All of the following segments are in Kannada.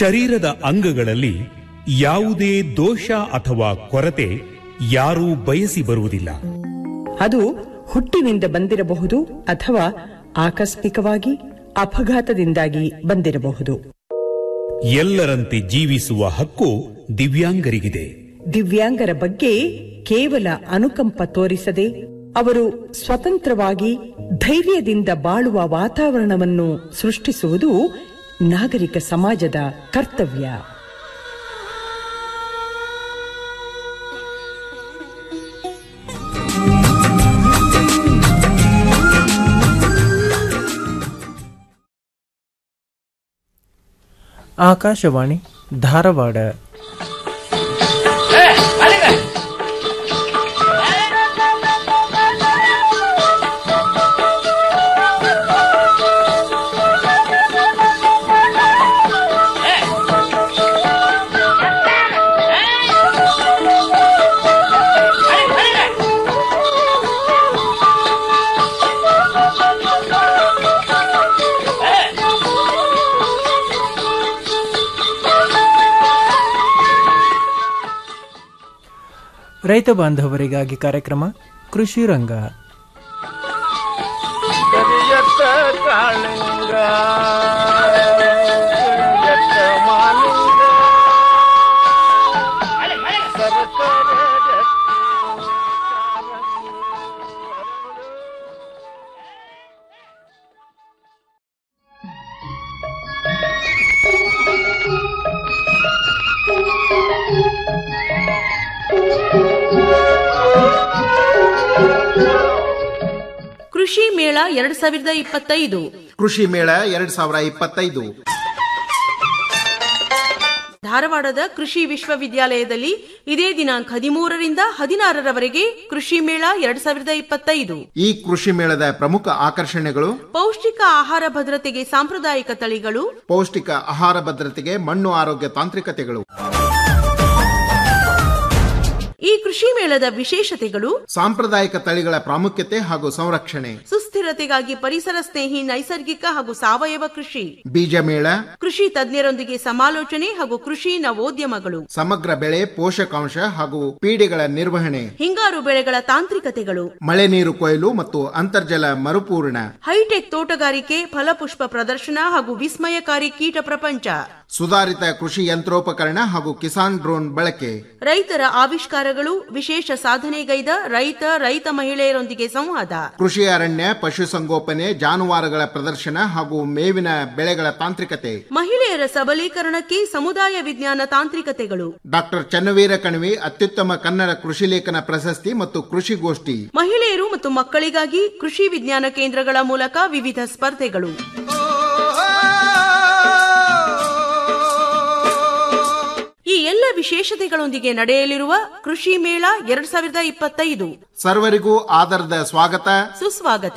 ಶರೀರದ ಅಂಗಗಳಲ್ಲಿ ಯಾವುದೇ ದೋಷ ಅಥವಾ ಕೊರತೆ ಯಾರೂ ಬಯಸಿ ಬರುವುದಿಲ್ಲ ಅದು ಹುಟ್ಟಿನಿಂದ ಬಂದಿರಬಹುದು ಅಥವಾ ಆಕಸ್ಮಿಕವಾಗಿ ಅಪಘಾತದಿಂದಾಗಿ ಬಂದಿರಬಹುದು ಎಲ್ಲರಂತೆ ಜೀವಿಸುವ ಹಕ್ಕು ದಿವ್ಯಾಂಗರಿಗಿದೆ ದಿವ್ಯಾಂಗರ ಬಗ್ಗೆ ಕೇವಲ ಅನುಕಂಪ ತೋರಿಸದೆ ಅವರು ಸ್ವತಂತ್ರವಾಗಿ ಧೈರ್ಯದಿಂದ ಬಾಳುವ ವಾತಾವರಣವನ್ನು ಸೃಷ್ಟಿಸುವುದು ನಾಗರಿಕ ಸಮಾಜದ ಕರ್ತವ್ಯ ಆಕಾಶವಾಣಿ ಧಾರವಾಡ ರೈತ ಬಾಂಧವರಿಗಾಗಿ ಕಾರ್ಯಕ್ರಮ ಕೃಷಿ ರಂಗ ಕರಿಯತ್ತ ಕಾಳಿಂಗ ಕರಿಯತ್ತ ಮಾಲಿಂಗ ಸರಕಾರ ಕೃಷಿ ಮೇಳ ಎರಡ್ ಸಾವಿರದ ಇಪ್ಪತ್ತೈದು ಕೃಷಿ ಮೇಳ ಎರಡ್ ಸಾವಿರ ಇಪ್ಪತ್ತೈದು ಧಾರವಾಡದ ಕೃಷಿ ವಿಶ್ವವಿದ್ಯಾಲಯದಲ್ಲಿ ಇದೇ ದಿನಾಂಕ ಹದಿಮೂರರಿಂದ ಹದಿನಾರರವರೆಗೆ ಕೃಷಿ ಮೇಳ ಎರಡ್ ಸಾವಿರದ ಇಪ್ಪತ್ತೈದು ಈ ಕೃಷಿ ಮೇಳದ ಪ್ರಮುಖ ಆಕರ್ಷಣೆಗಳು ಪೌಷ್ಟಿಕ ಆಹಾರ ಭದ್ರತೆಗೆ ಸಾಂಪ್ರದಾಯಿಕ ತಳಿಗಳು ಪೌಷ್ಟಿಕ ಆಹಾರ ಭದ್ರತೆಗೆ ಮಣ್ಣು ಆರೋಗ್ಯ ತಾಂತ್ರಿಕತೆಗಳು ಈ ಕೃಷಿ ಮೇಳದ ವಿಶೇಷತೆಗಳು ಸಾಂಪ್ರದಾಯಿಕ ತಳಿಗಳ ಪ್ರಾಮುಖ್ಯತೆ ಹಾಗೂ ಸಂರಕ್ಷಣೆ ಸುಸ್ಥಿರತೆಗಾಗಿ ಪರಿಸರ ಸ್ನೇಹಿ ನೈಸರ್ಗಿಕ ಹಾಗೂ ಸಾವಯವ ಕೃಷಿ ಬೀಜ ಮೇಳ ಕೃಷಿ ತಜ್ಞರೊಂದಿಗೆ ಸಮಾಲೋಚನೆ ಹಾಗೂ ಕೃಷಿ ನವೋದ್ಯಮಗಳು ಸಮಗ್ರ ಬೆಳೆ ಪೋಷಕಾಂಶ ಹಾಗೂ ಪೀಡೆಗಳ ನಿರ್ವಹಣೆ ಹಿಂಗಾರು ಬೆಳೆಗಳ ತಾಂತ್ರಿಕತೆಗಳು ಮಳೆ ನೀರು ಕೊಯ್ಲು ಮತ್ತು ಅಂತರ್ಜಲ ಮರುಪೂರ್ಣ ಹೈಟೆಕ್ ತೋಟಗಾರಿಕೆ ಫಲಪುಷ್ಪ ಪ್ರದರ್ಶನ ಹಾಗೂ ವಿಸ್ಮಯಕಾರಿ ಕೀಟ ಪ್ರಪಂಚ ಸುಧಾರಿತ ಕೃಷಿ ಯಂತ್ರೋಪಕರಣ ಹಾಗೂ ಕಿಸಾನ್ ಡ್ರೋನ್ ಬಳಕೆ ರೈತರ ಆವಿಷ್ಕಾರಗಳು ವಿಶೇಷ ಸಾಧನೆಗೈದ ರೈತ ರೈತ ಮಹಿಳೆಯರೊಂದಿಗೆ ಸಂವಾದ ಕೃಷಿ ಅರಣ್ಯ ಪಶುಸಂಗೋಪನೆ ಜಾನುವಾರುಗಳ ಪ್ರದರ್ಶನ ಹಾಗೂ ಮೇವಿನ ಬೆಳೆಗಳ ತಾಂತ್ರಿಕತೆ ಮಹಿಳೆಯರ ಸಬಲೀಕರಣಕ್ಕೆ ಸಮುದಾಯ ವಿಜ್ಞಾನ ತಾಂತ್ರಿಕತೆಗಳು ಡಾಕ್ಟರ್ ಚನ್ನವೀರ ಕಣವಿ ಅತ್ಯುತ್ತಮ ಕನ್ನಡ ಕೃಷಿ ಲೇಖನ ಪ್ರಶಸ್ತಿ ಮತ್ತು ಕೃಷಿ ಗೋಷ್ಠಿ ಮಹಿಳೆಯರು ಮತ್ತು ಮಕ್ಕಳಿಗಾಗಿ ಕೃಷಿ ವಿಜ್ಞಾನ ಕೇಂದ್ರಗಳ ಮೂಲಕ ವಿವಿಧ ಸ್ಪರ್ಧೆಗಳು ಈ ಎಲ್ಲ ವಿಶೇಷತೆಗಳೊಂದಿಗೆ ನಡೆಯಲಿರುವ ಕೃಷಿ ಮೇಳ ಎರಡ್ ಸಾವಿರದ ಇಪ್ಪತ್ತೈದು ಸರ್ವರಿಗೂ ಆದರದ ಸ್ವಾಗತ ಸುಸ್ವಾಗತ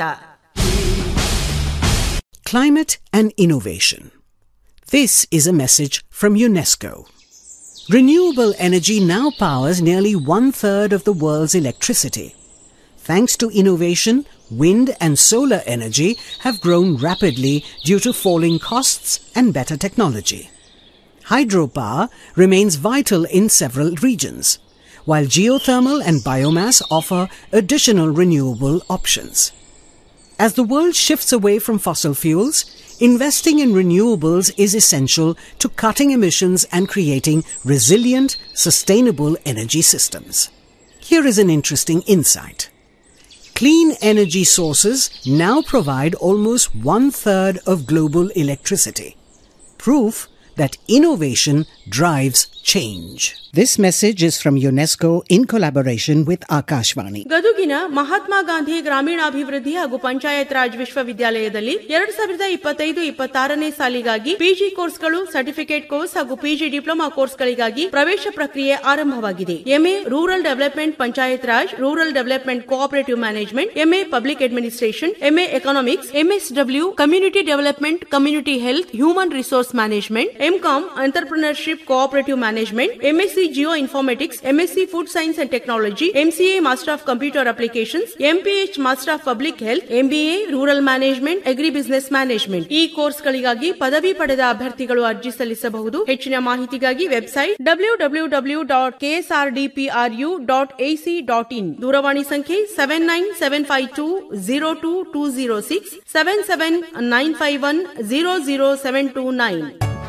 Climate and innovation. This is a message from UNESCO. Renewable energy now powers nearly one third of the world's electricity. Thanks to innovation, wind and solar energy have grown rapidly due to falling costs and better technology. Hydropower remains vital in several regions, while geothermal and biomass offer additional renewable options. As the world shifts away from fossil fuels, investing in renewables is essential to cutting emissions and creating resilient, sustainable energy systems. Here is an interesting insight. Clean energy sources now provide almost one third of global electricity. Proof that innovation drives change. This message is from UNESCO in collaboration with Akashvani. ಗದುಗಿನ Mahatma Gandhi ಗ್ರಾಮೀಣಾಭಿವೃದ್ಧಿ ಹಾಗೂ ಪಂಚಾಯತ್ ರಾಜ್ ವಿಶ್ವವಿದ್ಯಾಲಯದಲ್ಲಿ ಎರಡ್ ಸಾವಿರದ ಇಪ್ಪತ್ತೈದು ಇಪ್ಪತ್ತಾರನೇ ಸಾಲಿಗಾಗಿ ಪಿಜಿ ಕೋರ್ಸ್ಗಳು ಸರ್ಟಿಫಿಕೇಟ್ ಕೋರ್ಸ್ ಹಾಗೂ ಪಿಜಿ ಡಿಪ್ಲೊಮಾ ಕೋರ್ಸ್ಗಳಿಗಾಗಿ ಪ್ರವೇಶ ಪ್ರಕ್ರಿಯೆ ಆರಂಭವಾಗಿದೆ MA rural development Panchayat Raj rural development cooperative management MA public administration MA economics MSW community development community health human resource management MCom entrepreneurship cooperative management MSc geoinformatics MSc food science and technology MCA master of computer applications MPH master of public health MBA rural management agribusiness management ಈ ಕೋರ್ಸ್ಗಳಿಗಾಗಿ ಪದವಿ ಪಡೆದ ಅಭ್ಯರ್ಥಿಗಳು ಅರ್ಜಿ ಸಲ್ಲಿಸಬಹುದು ಹೆಚ್ಚಿನ ಮಾಹಿತಿಗಾಗಿ website W W W dot KSRDPRU dot AC dot in ದೂರವಾಣಿ ಸಂಖ್ಯೆ seven nine seven five two zero two two zero six seven seven nine five one zero zero seven two nine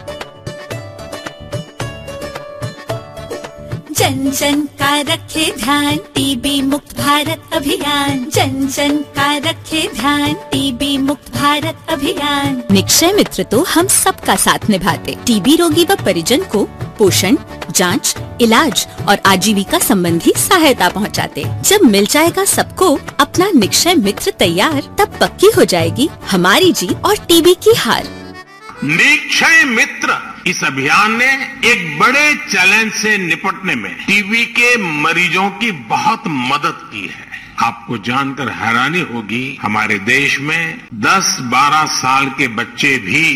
जन जन का रखे ध्यान टीबी मुक्त भारत अभियान जन जन का रखे ध्यान टीबी मुक्त भारत अभियान निक्षय मित्र तो हम सबका साथ निभाते टीबी रोगी व परिजन को पोषण जांच, इलाज और आजीविका संबंधी सहायता पहुंचाते। जब मिल जाएगा सबको अपना निक्षय मित्र तैयार तब पक्की हो जाएगी हमारी जीत और टीबी की हार निक्षय मित्र इस अभियान ने एक बड़े चैलेंज से निपटने में टीबी के मरीजों की बहुत मदद की है आपको जानकर हैरानी होगी हमारे देश में 10-12 साल के बच्चे भी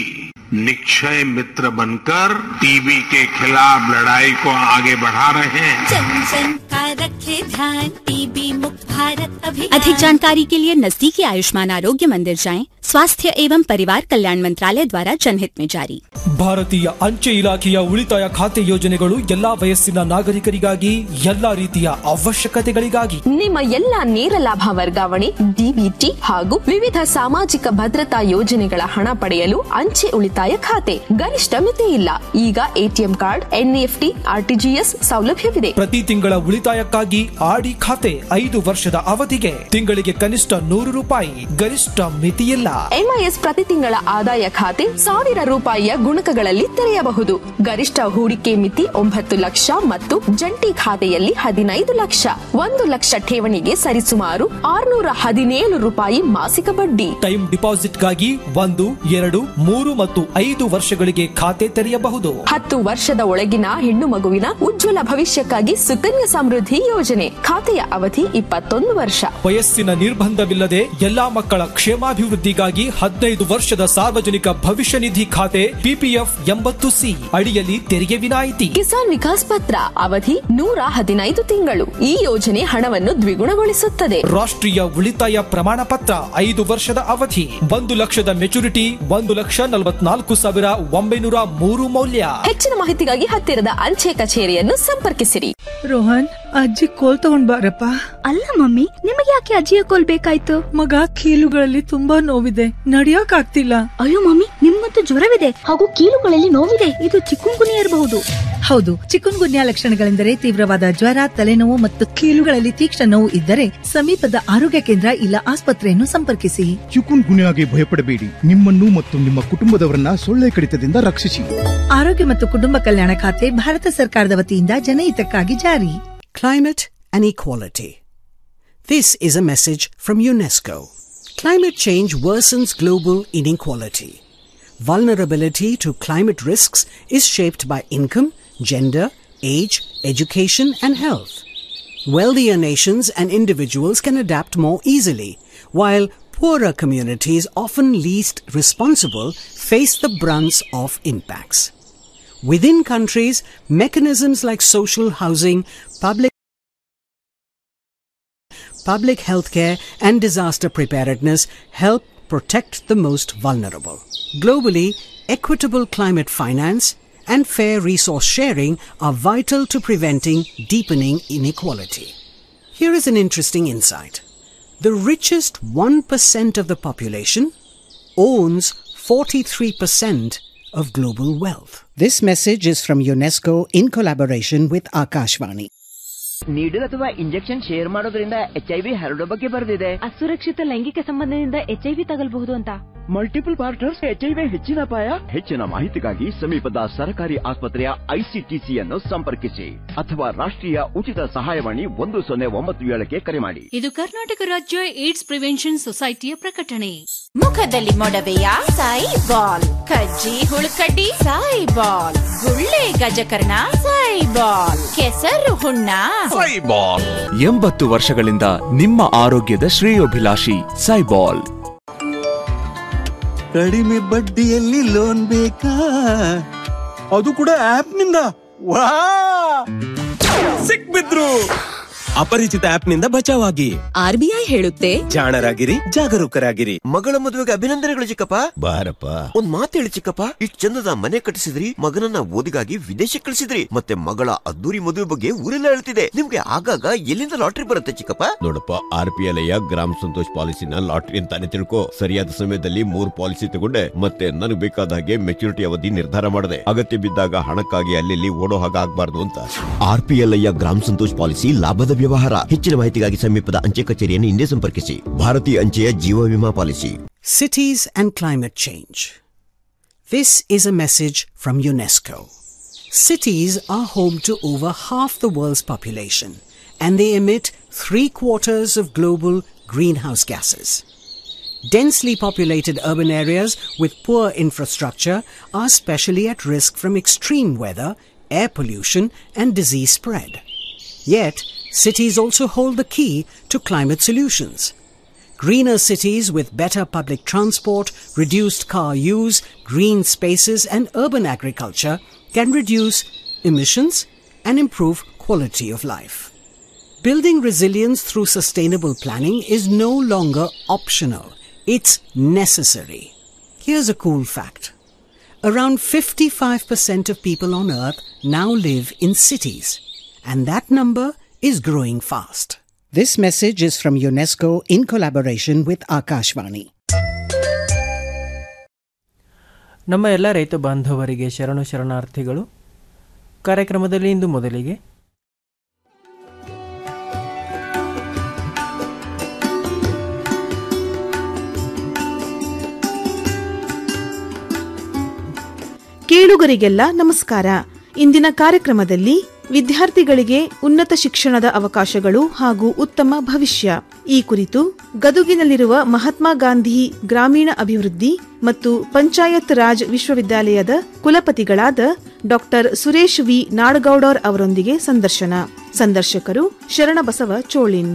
निक्षय मित्र बनकर टीबी के खिलाफ लड़ाई को आगे बढ़ा रहे हैं जन जन का रखे ध्यान टीबी मुक्त भारत अभियान अधिक जानकारी के लिए नजदीकी आयुष्मान आरोग्य मंदिर जाएं स्वास्थ्य एवं परिवार कल्याण मंत्रालय द्वारा जनहित में जारी ಭಾರತೀಯ ಅಂಚೆ ಇಲಾಖೆಯ ಉಳಿತಾಯ ಖಾತೆ ಯೋಜನೆಗಳು ಎಲ್ಲಾ ವಯಸ್ಸಿನ ನಾಗರಿಕರಿಗಾಗಿ ಎಲ್ಲಾ ರೀತಿಯ ಅವಶ್ಯಕತೆಗಳಿಗಾಗಿ ನಿಮ್ಮ ಎಲ್ಲ ನೇರ ಲಾಭ ವರ್ಗಾವಣೆ ಡಿಬಿಟಿ ಹಾಗೂ ವಿವಿಧ ಸಾಮಾಜಿಕ ಭದ್ರತಾ ಯೋಜನೆಗಳ ಹಣ ಪಡೆಯಲು ಅಂಚೆ ಉಳಿತಾಯ ಖಾತೆ ಗರಿಷ್ಠ ಮಿತಿ ಇಲ್ಲ ಈಗ ಎಟಿಎಂ ಕಾರ್ಡ್ ಎನ್ಇಎಫ್ಟಿ ಆರ್ಟಿಜಿಎಸ್ ಸೌಲಭ್ಯವಿದೆ ಪ್ರತಿ ತಿಂಗಳ ಉಳಿತಾಯಕ್ಕಾಗಿ ಆಡಿ ಖಾತೆ ಐದು ವರ್ಷದ ಅವಧಿಗೆ ತಿಂಗಳಿಗೆ ಕನಿಷ್ಠ ನೂರು ರೂಪಾಯಿ ಗರಿಷ್ಠ ಮಿತಿಯಿಲ್ಲ ಎಂಐಎಸ್ ಪ್ರತಿ ತಿಂಗಳ ಆದಾಯ ಖಾತೆ ಸಾವಿರ ರೂಪಾಯಿಯ ಗುಣಕಗಳಲ್ಲಿ ತೆರೆಯಬಹುದು ಗರಿಷ್ಠ ಹೂಡಿಕೆ ಮಿತಿ ಒಂಬತ್ತು ಲಕ್ಷ ಮತ್ತು ಜಂಟಿ ಖಾತೆಯಲ್ಲಿ ಹದಿನೈದು ಲಕ್ಷ ಒಂದು ಲಕ್ಷ ಠೇವಣಿಗೆ ಸರಿಸುಮಾರು ಆರುನೂರ ಹದಿನೇಳು ರೂಪಾಯಿ ಮಾಸಿಕ ಬಡ್ಡಿ ಟೈಮ್ ಡಿಪಾಸಿಟ್ಗಾಗಿ ಒಂದು ಎರಡು ಮೂರು ಮತ್ತು ಐದು ವರ್ಷಗಳಿಗೆ ಖಾತೆ ತೆರೆಯಬಹುದು ಹತ್ತು ವರ್ಷದ ಒಳಗಿನ ಹೆಣ್ಣು ಮಗುವಿನ ಉಜ್ವಲ ಭವಿಷ್ಯಕ್ಕಾಗಿ ಸುಕನ್ಯಾ ಸಮೃದ್ಧಿ ಯೋಜನೆ ಖಾತೆಯ ಅವಧಿ ಇಪ್ಪತ್ತೊಂದು ವರ್ಷ ವಯಸ್ಸಿನ ನಿರ್ಬಂಧವಿಲ್ಲದೆ ಎಲ್ಲಾ ಮಕ್ಕಳ ಕ್ಷೇಮಾಭಿವೃದ್ಧಿಗಾಗಿ ಹದಿನೈದು ವರ್ಷದ ಸಾರ್ವಜನಿಕ ಭವಿಷ್ಯ ನಿಧಿ ಖಾತೆ ಪಿಪಿಎಫ್ ಎಂಬತ್ತು ಸಿ ಅಡಿಯಲ್ಲಿ ತೆರಿಗೆ ವಿನಾಯಿತಿ ಕಿಸಾನ್ ವಿಕಾಸ್ ಪತ್ರ ಅವಧಿ ನೂರ ಹದಿನೈದು ತಿಂಗಳು ಈ ಯೋಜನೆ ಹಣವನ್ನು ದ್ವಿಗುಣಗೊಳಿಸುತ್ತದೆ ರಾಷ್ಟ್ರೀಯ ಉಳಿತಾಯ ಪ್ರಮಾಣ ಪತ್ರ ಐದು ವರ್ಷದ ಅವಧಿ ಒಂದು ಲಕ್ಷದ ಮೆಚುರಿಟಿ ಒಂದು ಲಕ್ಷ ನಲವತ್ನಾಲ್ಕು ಸಾವಿರ ಒಂಬೈನೂರ ಮೂರು ಮೌಲ್ಯ ಹೆಚ್ಚಿನ ಮಾಹಿತಿಗಾಗಿ ಹತ್ತಿರದ ಅಂಚೆ ಕಚೇರಿಯನ್ನು ಸಂಪರ್ಕಿಸಿರಿ ರೋಹನ್ ಅಜ್ಜಿ ಕೋಲ್ ತಗೊಂಡ್ ಬಾರಪ್ಪ ಅಲ್ಲ ಮಮ್ಮಿ ನಿಮಗೆ ಯಾಕೆ ಅಜ್ಜಿಯ ಕೋಲ್ ಬೇಕಾಯ್ತು ಮಗ ಕೀಲುಗಳಲ್ಲಿ ತುಂಬಾ ನೋವಿದೆ ನಡಿಯಕ್ ಆಗ್ತಿಲ್ಲ ಅಯ್ಯೋ ಮಮ್ಮಿ ನಿಮ್ಗಂತೂ ಜ್ವರವಿದೆ ಹಾಗೂ ಕೀಲುಗಳಲ್ಲಿ ನೋವಿದೆ ಇದು ಚಿಕ್ಕುಂಗುನಿ ಇರಬಹುದು ಹೌದು ಚಿಕನ್ ಗುನ್ಯಾ ಲಕ್ಷಣಗಳೆಂದರೆ ತೀವ್ರವಾದ ಜ್ವರ ತಲೆನೋವು ಮತ್ತು ಕೀಲುಗಳಲ್ಲಿ ತೀಕ್ಷ್ಣ ನೋವು ಇದ್ದರೆ ಸಮೀಪದ ಆರೋಗ್ಯ ಕೇಂದ್ರ ಇಲ್ಲ ಆಸ್ಪತ್ರೆಯನ್ನು ಸಂಪರ್ಕಿಸಿ ಚಿಕುನ್ ಗುನ್ಯಾಗೆ ಭಯಪಡಬೇಡಿ ನಿಮ್ಮನ್ನು ಮತ್ತು ನಿಮ್ಮ ಕುಟುಂಬದವರನ್ನ ಸೊಳ್ಳೆ ಕಡಿತದಿಂದ ರಕ್ಷಿಸಿ ಆರೋಗ್ಯ ಮತ್ತು ಕುಟುಂಬ ಕಲ್ಯಾಣ ಖಾತೆ ಭಾರತ ಸರ್ಕಾರದ ವತಿಯಿಂದ ಜನಹಿತಕ್ಕಾಗಿ ಜಾರಿ Climate and equality. This is a message from UNESCO. Climate change worsens global inequality. Vulnerability to climate risks is shaped by income, gender, age, education, and health. Wealthier nations and individuals can adapt more easily, while poorer communities, often least responsible, face the brunts of impacts. Within countries, mechanisms like social housing, public public healthcare and disaster preparedness help protect the most vulnerable. Globally, equitable climate finance and fair resource sharing are vital to preventing deepening inequality. Here is an interesting insight. The richest 1% of the population owns 43% of global wealth. This message is from UNESCO in collaboration with Akashvani. Needle ಅಥವಾ ಇಂಜೆಕ್ಷನ್ ಶೇರ್ ಮಾಡೋದ್ರಿಂದ ಎಚ್ ಐ ವಿ ಹರಡೋ ಬಗ್ಗೆ ಬರೆದಿದೆ ಅಸುರಕ್ಷಿತ ಲೈಂಗಿಕ ಸಂಬಂಧದಿಂದ ಎಚ್ಐವಿ ತಗಲ್ಬಹುದು ಅಂತ multiple partners H I V ಹೆಚ್ಚಿನ ಅಪಾಯ ಹೆಚ್ಚಿನ ಮಾಹಿತಿಗಾಗಿ ಸಮೀಪದ ಸರ್ಕಾರಿ ಆಸ್ಪತ್ರೆಯ ಐಸಿಟಿಸಿಯನ್ನು ಸಂಪರ್ಕಿಸಿ ಅಥವಾ ರಾಷ್ಟ್ರೀಯ ಉಚಿತ ಸಹಾಯವಾಣಿ ಒಂದು ಸೊನ್ನೆ ಒಂಬತ್ತು ಏಳಕ್ಕೆ ಕರೆ ಮಾಡಿ ಇದು ಕರ್ನಾಟಕ ರಾಜ್ಯ ಏಡ್ಸ್ ಪ್ರಿವೆನ್ಷನ್ ಸೊಸೈಟಿಯ ಪ್ರಕಟಣೆ ಮುಖದಲ್ಲಿ ಮೊಡವೆಯ ಸಾಯಿ ಬಾಲ್ ಕಜ್ಜಿ ಹುಳುಕಡ್ಡಿ ಸಾಯಿ ಬಾಲ್ ಗುಳ್ಳೆ ಗಜಕರ್ಣ ಸಾಯಿ ಬಾಲ್ ಕೆಸರು ಹುಣ್ಣ ಸೈಬಾಲ್ ಎಂಬತ್ತು ವರ್ಷಗಳಿಂದ ನಿಮ್ಮ ಆರೋಗ್ಯದ ಶ್ರೇಯೋಭಿಲಾಷಿ ಸೈಬಾಲ್ ಕಡಿಮೆ ಬಡ್ಡಿಯಲ್ಲಿ ಲೋನ್ ಬೇಕಾ ಅದು ಕೂಡ ಆಪ್ ನಿಂದ ವಾ ಸಿಕ್ಬಿದ್ರು ಅಪರಿಚಿತ ಆಪ್ ನಿಂದ ಬಚಾವಾಗಿ ಆರ್ಬಿಐ ಹೇಳುತ್ತೆ ಜಾಣರಾಗಿರಿ ಜಾಗರೂಕರಾಗಿರಿ ಮಗಳ ಮದುವೆಗೆ ಅಭಿನಂದನೆಗಳು ಚಿಕ್ಕಪ್ಪ ಬಾರಪ್ಪ ಒಂದ್ ಮಾತು ಹೇಳಿ ಚಿಕ್ಕಪ್ಪ ಇಷ್ಟ್ ಚಂದದ ಮನೆ ಕಟ್ಟಿಸಿದ್ರಿ ಮಗನನ್ನ ಓದಿಗಾಗಿ ವಿದೇಶಕ್ಕೆ ಕಳಿಸಿದ್ರಿ ಮತ್ತೆ ಮಗಳ ಅದ್ದೂರಿ ಮದುವೆ ಬಗ್ಗೆ ಊರೆಲ್ಲ ಹೇಳ್ತಿದೆ ನಿಮ್ಗೆ ಆಗಾಗ ಎಲ್ಲಿಂದ ಲಾಟ್ರಿ ಬರುತ್ತೆ ಚಿಕ್ಕಪ್ಪ ನೋಡಪ್ಪ ಆರ್ ಪಿ ಎಲ್ ಗ್ರಾಮ ಸಂತೋಷ್ ಪಾಲಿಸಿನ ಲಾಟ್ರಿ ಅಂತಾನೆ ತಿಳ್ಕೊ ಸರಿಯಾದ ಸಮಯದಲ್ಲಿ ಮೂರ್ ಪಾಲಿಸಿ ತಗೊಂಡೆ ಮತ್ತೆ ನನಗೆ ಬೇಕಾದ ಹಾಗೆ ಮೆಚುರಿಟಿ ಅವಧಿ ನಿರ್ಧಾರ ಮಾಡಿದೆ ಅಗತ್ಯ ಬಿದ್ದಾಗ ಹಣಕ್ಕಾಗಿ ಅಲ್ಲಿ ಓಡೋ ಹಾಗೆ ಆಗ್ಬಾರ್ದು ಅಂತ ಆರ್ ಪಿ ಎಲ್ ಗ್ರಾಮ ಸಂತೋಷ್ ಪಾಲಿಸಿ ಲಾಭದ ವ್ಯವಹಾರ ಹೆಚ್ಚಿನ ಮಾಹಿತಿಗಾಗಿ ಸಮೀಪದ ಅಂಚೆ ಕಚೇರಿಯನ್ನು ಹಿಂದೆ ಸಂಪರ್ಕಿಸಿ ಭಾರತೀಯ ಅಂಚೆಯ ಜೀವ ವಿಮಾ policy Cities and climate change. This is a message from UNESCO. Cities are home to over half the world's population, and they emit three quarters of global greenhouse gases. Densely populated urban areas with poor infrastructure are especially at risk from extreme weather, air pollution, and disease spread. Yet, cities also hold the key to climate solutions. Greener cities with better public transport, reduced car use, green spaces, and urban agriculture can reduce emissions and improve quality of life. Building resilience through sustainable planning is no longer optional, it's necessary. Here's a cool fact around 55% of people on Earth now live in cities, and that number is growing fast. This message is from UNESCO in collaboration with Akashvani. ನಮ್ಮ ಎಲ್ಲ ರೈತ ಬಾಂಧವರಿಗೆ ಶರಣು ಶರಣಾರ್ಥಿಗಳು ಕಾರ್ಯಕ್ರಮದಲ್ಲಿ ಇಂದು ಮೊದಲಿಗೆ ಕೇಳುಗರಿಗೆಲ್ಲ ನಮಸ್ಕಾರ ಇಂದಿನ ಕಾರ್ಯಕ್ರಮದಲ್ಲಿ ವಿದ್ಯಾರ್ಥಿಗಳಿಗೆ ಉನ್ನತ ಶಿಕ್ಷಣದ ಅವಕಾಶಗಳು ಹಾಗೂ ಉತ್ತಮ ಭವಿಷ್ಯ ಈ ಕುರಿತು ಗದುಗಿನಲ್ಲಿರುವ ಮಹಾತ್ಮ ಗಾಂಧಿ ಗ್ರಾಮೀಣ ಅಭಿವೃದ್ಧಿ ಮತ್ತು ಪಂಚಾಯತ್ ರಾಜ್ ವಿಶ್ವವಿದ್ಯಾಲಯದ ಕುಲಪತಿಗಳಾದ ಡಾಕ್ಟರ್ ಸುರೇಶ್ ವಿ ನಾಡಗೌಡರ್ ಅವರೊಂದಿಗೆ ಸಂದರ್ಶನ ಸಂದರ್ಶಕರು ಶರಣಬಸವ ಚೋಳಿನ್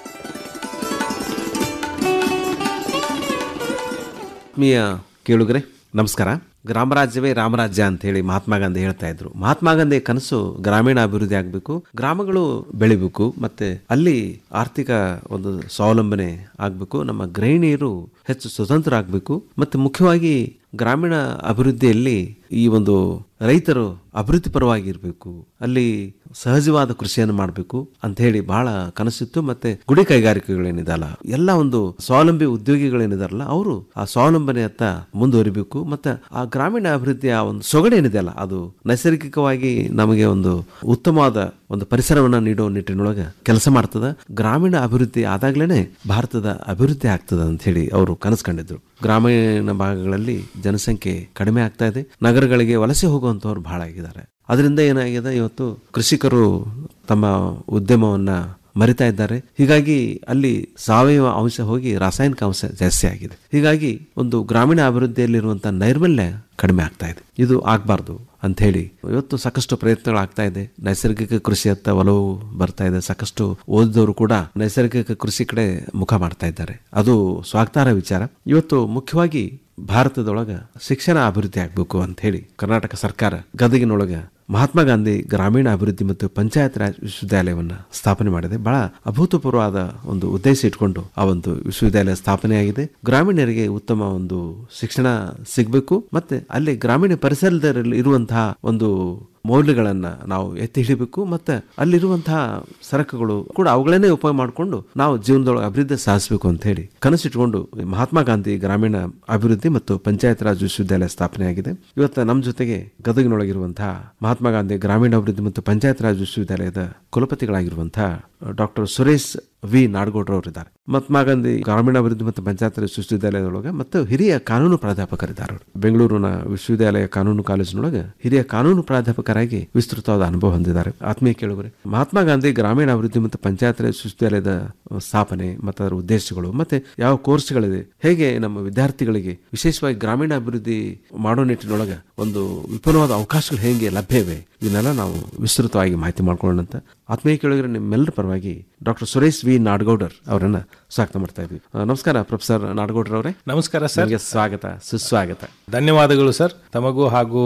ಆತ್ಮೀಯ ಕೇಳುಗರೆ ನಮಸ್ಕಾರ ಗ್ರಾಮರಾಜ್ಯವೇ ರಾಮರಾಜ್ಯ ಅಂತ ಹೇಳಿ ಮಹಾತ್ಮ ಗಾಂಧಿ ಹೇಳ್ತಾ ಇದ್ರು ಮಹಾತ್ಮ ಗಾಂಧಿ ಕನಸು ಗ್ರಾಮೀಣ ಅಭಿವೃದ್ಧಿ ಆಗಬೇಕು ಗ್ರಾಮಗಳು ಬೆಳಿಬೇಕು ಮತ್ತೆ ಅಲ್ಲಿ ಆರ್ಥಿಕ ಒಂದು ಸ್ವಾವಲಂಬನೆ ಆಗಬೇಕು ನಮ್ಮ ಗೃಹಿಣಿಯರು ಹೆಚ್ಚು ಸ್ವತಂತ್ರ ಆಗಬೇಕು ಮತ್ತೆ ಮುಖ್ಯವಾಗಿ ಗ್ರಾಮೀಣ ಅಭಿವೃದ್ಧಿಯಲ್ಲಿ ಈ ಒಂದು ರೈತರು ಅಭಿವೃದ್ಧಿ ಪರವಾಗಿ ಇರಬೇಕು ಅಲ್ಲಿ ಸಹಜವಾದ ಕೃಷಿಯನ್ನು ಮಾಡಬೇಕು ಅಂತ ಹೇಳಿ ಬಹಳ ಕನಸಿತ್ತು ಮತ್ತೆ ಗುಡಿ ಕೈಗಾರಿಕೆಗಳೇನಿದಲ್ಲ ಎಲ್ಲ ಒಂದು ಸ್ವಾವಲಂಬಿ ಉದ್ಯೋಗಿಗಳೇನಿದಾರಲ್ಲ ಅವರು ಆ ಸ್ವಾವಲಂಬನೆಯತ್ತ ಮುಂದುವರಿಬೇಕು ಮತ್ತೆ ಆ ಗ್ರಾಮೀಣ ಅಭಿವೃದ್ಧಿಯ ಒಂದು ಸೊಗಡೇನಿದೆಯಲ್ಲ ಅದು ನೈಸರ್ಗಿಕವಾಗಿ ನಮಗೆ ಒಂದು ಉತ್ತಮವಾದ ಒಂದು ಪರಿಸರವನ್ನ ನೀಡೋ ನಿಟ್ಟಿನೊಳಗೆ ಕೆಲಸ ಮಾಡ್ತದ ಗ್ರಾಮೀಣ ಅಭಿವೃದ್ಧಿ ಆದಾಗ್ಲೇನೆ ಭಾರತದ ಅಭಿವೃದ್ಧಿ ಆಗ್ತದ ಅಂತ ಹೇಳಿ ಅವರು ಕನಸು ಕಂಡಿದ್ರು ಗ್ರಾಮೀಣ ಭಾಗಗಳಲ್ಲಿ ಜನಸಂಖ್ಯೆ ಕಡಿಮೆ ಆಗ್ತಾ ಇದೆ ನಗರಗಳಿಗೆ ವಲಸೆ ಹೋಗುವಂತವ್ರು ಬಹಳ ಆಗಿದ್ದಾರೆ ಅದರಿಂದ ಏನಾಗಿದೆ ಇವತ್ತು ಕೃಷಿಕರು ತಮ್ಮ ಉದ್ಯಮವನ್ನ ಮರಿತಾ ಇದ್ದಾರೆ ಹೀಗಾಗಿ ಅಲ್ಲಿ ಸಾವಯವ ಅಂಶ ಹೋಗಿ ರಾಸಾಯನಿಕ ಅಂಶ ಜಾಸ್ತಿ ಆಗಿದೆ ಹೀಗಾಗಿ ಒಂದು ಗ್ರಾಮೀಣ ಅಭಿವೃದ್ಧಿಯಲ್ಲಿರುವಂತಹ ನೈರ್ಮಲ್ಯ ಕಡಿಮೆ ಆಗ್ತಾ ಇದೆ ಇದು ಆಗ್ಬಾರ್ದು ಅಂತ ಹೇಳಿ ಇವತ್ತು ಸಾಕಷ್ಟು ಪ್ರಯತ್ನಗಳಾಗ್ತಾ ಇದೆ ನೈಸರ್ಗಿಕ ಕೃಷಿಯತ್ತ ಒಲವು ಬರ್ತಾ ಇದೆ ಸಾಕಷ್ಟು ಓದಿದವರು ಕೂಡ ನೈಸರ್ಗಿಕ ಕೃಷಿ ಕಡೆ ಮುಖ ಮಾಡ್ತಾ ಇದ್ದಾರೆ ಅದು ಸ್ವಾಗತಾರ್ಹ ವಿಚಾರ ಇವತ್ತು ಮುಖ್ಯವಾಗಿ ಭಾರತದೊಳಗ ಶಿಕ್ಷಣ ಅಭಿವೃದ್ಧಿ ಆಗ್ಬೇಕು ಅಂತ ಹೇಳಿ ಕರ್ನಾಟಕ ಸರ್ಕಾರ ಗದಗಿನೊಳಗ ಮಹಾತ್ಮ ಗಾಂಧಿ ಗ್ರಾಮೀಣ ಅಭಿವೃದ್ಧಿ ಮತ್ತು ಪಂಚಾಯತ್ ರಾಜ್ ವಿಶ್ವವಿದ್ಯಾಲಯವನ್ನ ಸ್ಥಾಪನೆ ಮಾಡಿದೆ ಬಹಳ ಅಭೂತಪೂರ್ವವಾದ ಒಂದು ಉದ್ದೇಶ ಇಟ್ಕೊಂಡು ಆ ಒಂದು ವಿಶ್ವವಿದ್ಯಾಲಯ ಸ್ಥಾಪನೆಯಾಗಿದೆ ಗ್ರಾಮೀಣರಿಗೆ ಉತ್ತಮ ಒಂದು ಶಿಕ್ಷಣ ಸಿಗಬೇಕು ಮತ್ತೆ ಅಲ್ಲಿ ಗ್ರಾಮೀಣ ಪರಿಸರದಲ್ಲಿ ಇರುವಂತಹ ಒಂದು ಮೌಲ್ಯಗಳನ್ನ ನಾವು ಎತ್ತಿ ಹಿಡಿಬೇಕು ಮತ್ತೆ ಅಲ್ಲಿರುವಂತಹ ಸರಕುಗಳು ಕೂಡ ಅವುಗಳನ್ನೇ ಉಪಯೋಗ ಮಾಡಿಕೊಂಡು ನಾವು ಜೀವನದೊಳಗೆ ಅಭಿವೃದ್ಧಿ ಸಾಧಿಸಬೇಕು ಅಂತ ಹೇಳಿ ಕನಸಿಟ್ಕೊಂಡು ಮಹಾತ್ಮ ಗಾಂಧಿ ಗ್ರಾಮೀಣ ಅಭಿವೃದ್ಧಿ ಮತ್ತು ಪಂಚಾಯತ್ ರಾಜ್ ವಿಶ್ವವಿದ್ಯಾಲಯ ಸ್ಥಾಪನೆಯಾಗಿದೆ ಇವತ್ತು ನಮ್ಮ ಜೊತೆಗೆ ಗದಗಿನೊಳಗಿರುವಂತಹ ಮಹಾತ್ಮ ಗಾಂಧಿ ಗ್ರಾಮೀಣ ಅಭಿವೃದ್ಧಿ ಮತ್ತು ಪಂಚಾಯತ್ ರಾಜ್ ವಿಶ್ವವಿದ್ಯಾಲಯದ ಕುಲಪತಿಗಳಾಗಿರುವಂತಹ ಡಾಕ್ಟರ್ ಸುರೇಶ್ ವಿ ನಾಡಗೌಡ್ರವರಿದ್ದಾರೆ ಮಹಾತ್ಮ ಗಾಂಧಿ ಗ್ರಾಮೀಣಾಭಿವೃದ್ಧಿ ಮತ್ತು ಪಂಚಾಯತ್ ರಾಜ್ ವಿಶ್ವವಿದ್ಯಾಲಯದೊಳಗೆ ಮತ್ತು ಹಿರಿಯ ಕಾನೂನು ಪ್ರಾಧ್ಯಾಪಕರಿದ್ದಾರೆ ಅವರು ಬೆಂಗಳೂರಿನ ವಿಶ್ವವಿದ್ಯಾಲಯ ಕಾನೂನು ಕಾಲೇಜಿನೊಳಗೆ ಹಿರಿಯ ಕಾನೂನು ಪ್ರಾಧ್ಯಾಪಕರಾಗಿ ವಿಸ್ತೃತವಾದ ಅನುಭವ ಹೊಂದಿದ್ದಾರೆ ಆತ್ಮೀಯ ಕೇಳುವರೆ ಮಹಾತ್ಮ ಗಾಂಧಿ ಗ್ರಾಮೀಣಾಭಿವೃದ್ಧಿ ಮತ್ತು ಪಂಚಾಯತ್ ರಾಜ್ ವಿಶ್ವವಿದ್ಯಾಲಯದ ಸ್ಥಾಪನೆ ಮತ್ತು ಅದರ ಉದ್ದೇಶಗಳು ಮತ್ತೆ ಯಾವ ಕೋರ್ಸ್ಗಳಿದೆ ಹೇಗೆ ನಮ್ಮ ವಿದ್ಯಾರ್ಥಿಗಳಿಗೆ ವಿಶೇಷವಾಗಿ ಗ್ರಾಮೀಣ ಅಭಿವೃದ್ಧಿ ಮಾಡೋ ನಿಟ್ಟಿನೊಳಗೆ ಒಂದು ವಿಪುಲವಾದ ಅವಕಾಶಗಳು ಹೇಗೆ ಲಭ್ಯವೆ ಇದನ್ನೆಲ್ಲ ನಾವು ವಿಸ್ತೃತವಾಗಿ ಮಾಹಿತಿ ಮಾಡ್ಕೊಳ್ಳೋಣ ಅಂತ ಆತ್ಮೀಯ ಕೇಳಿದ್ರೆ ನಿಮ್ಮೆಲ್ಲರ ಪರವಾಗಿ ಡಾಕ್ಟರ್ ಸುರೇಶ್ ವಿ ನಾಡಗೌಡರ್ ಅವರನ್ನ ಸ್ವಾಗತ ಮಾಡ್ತಾ ಇದ್ವಿ ಆ, ನಮಸ್ಕಾರ ಪ್ರೊಫೆಸರ್ ನಾಡಗೌಡರ್ ಅವರೇ ನಮಸ್ಕಾರ ಸರ್ ನಿಮಗೆ ಸ್ವಾಗತ ಸುಸ್ವಾಗತ ಧನ್ಯವಾದಗಳು ಸರ್ ತಮಗೂ ಹಾಗೂ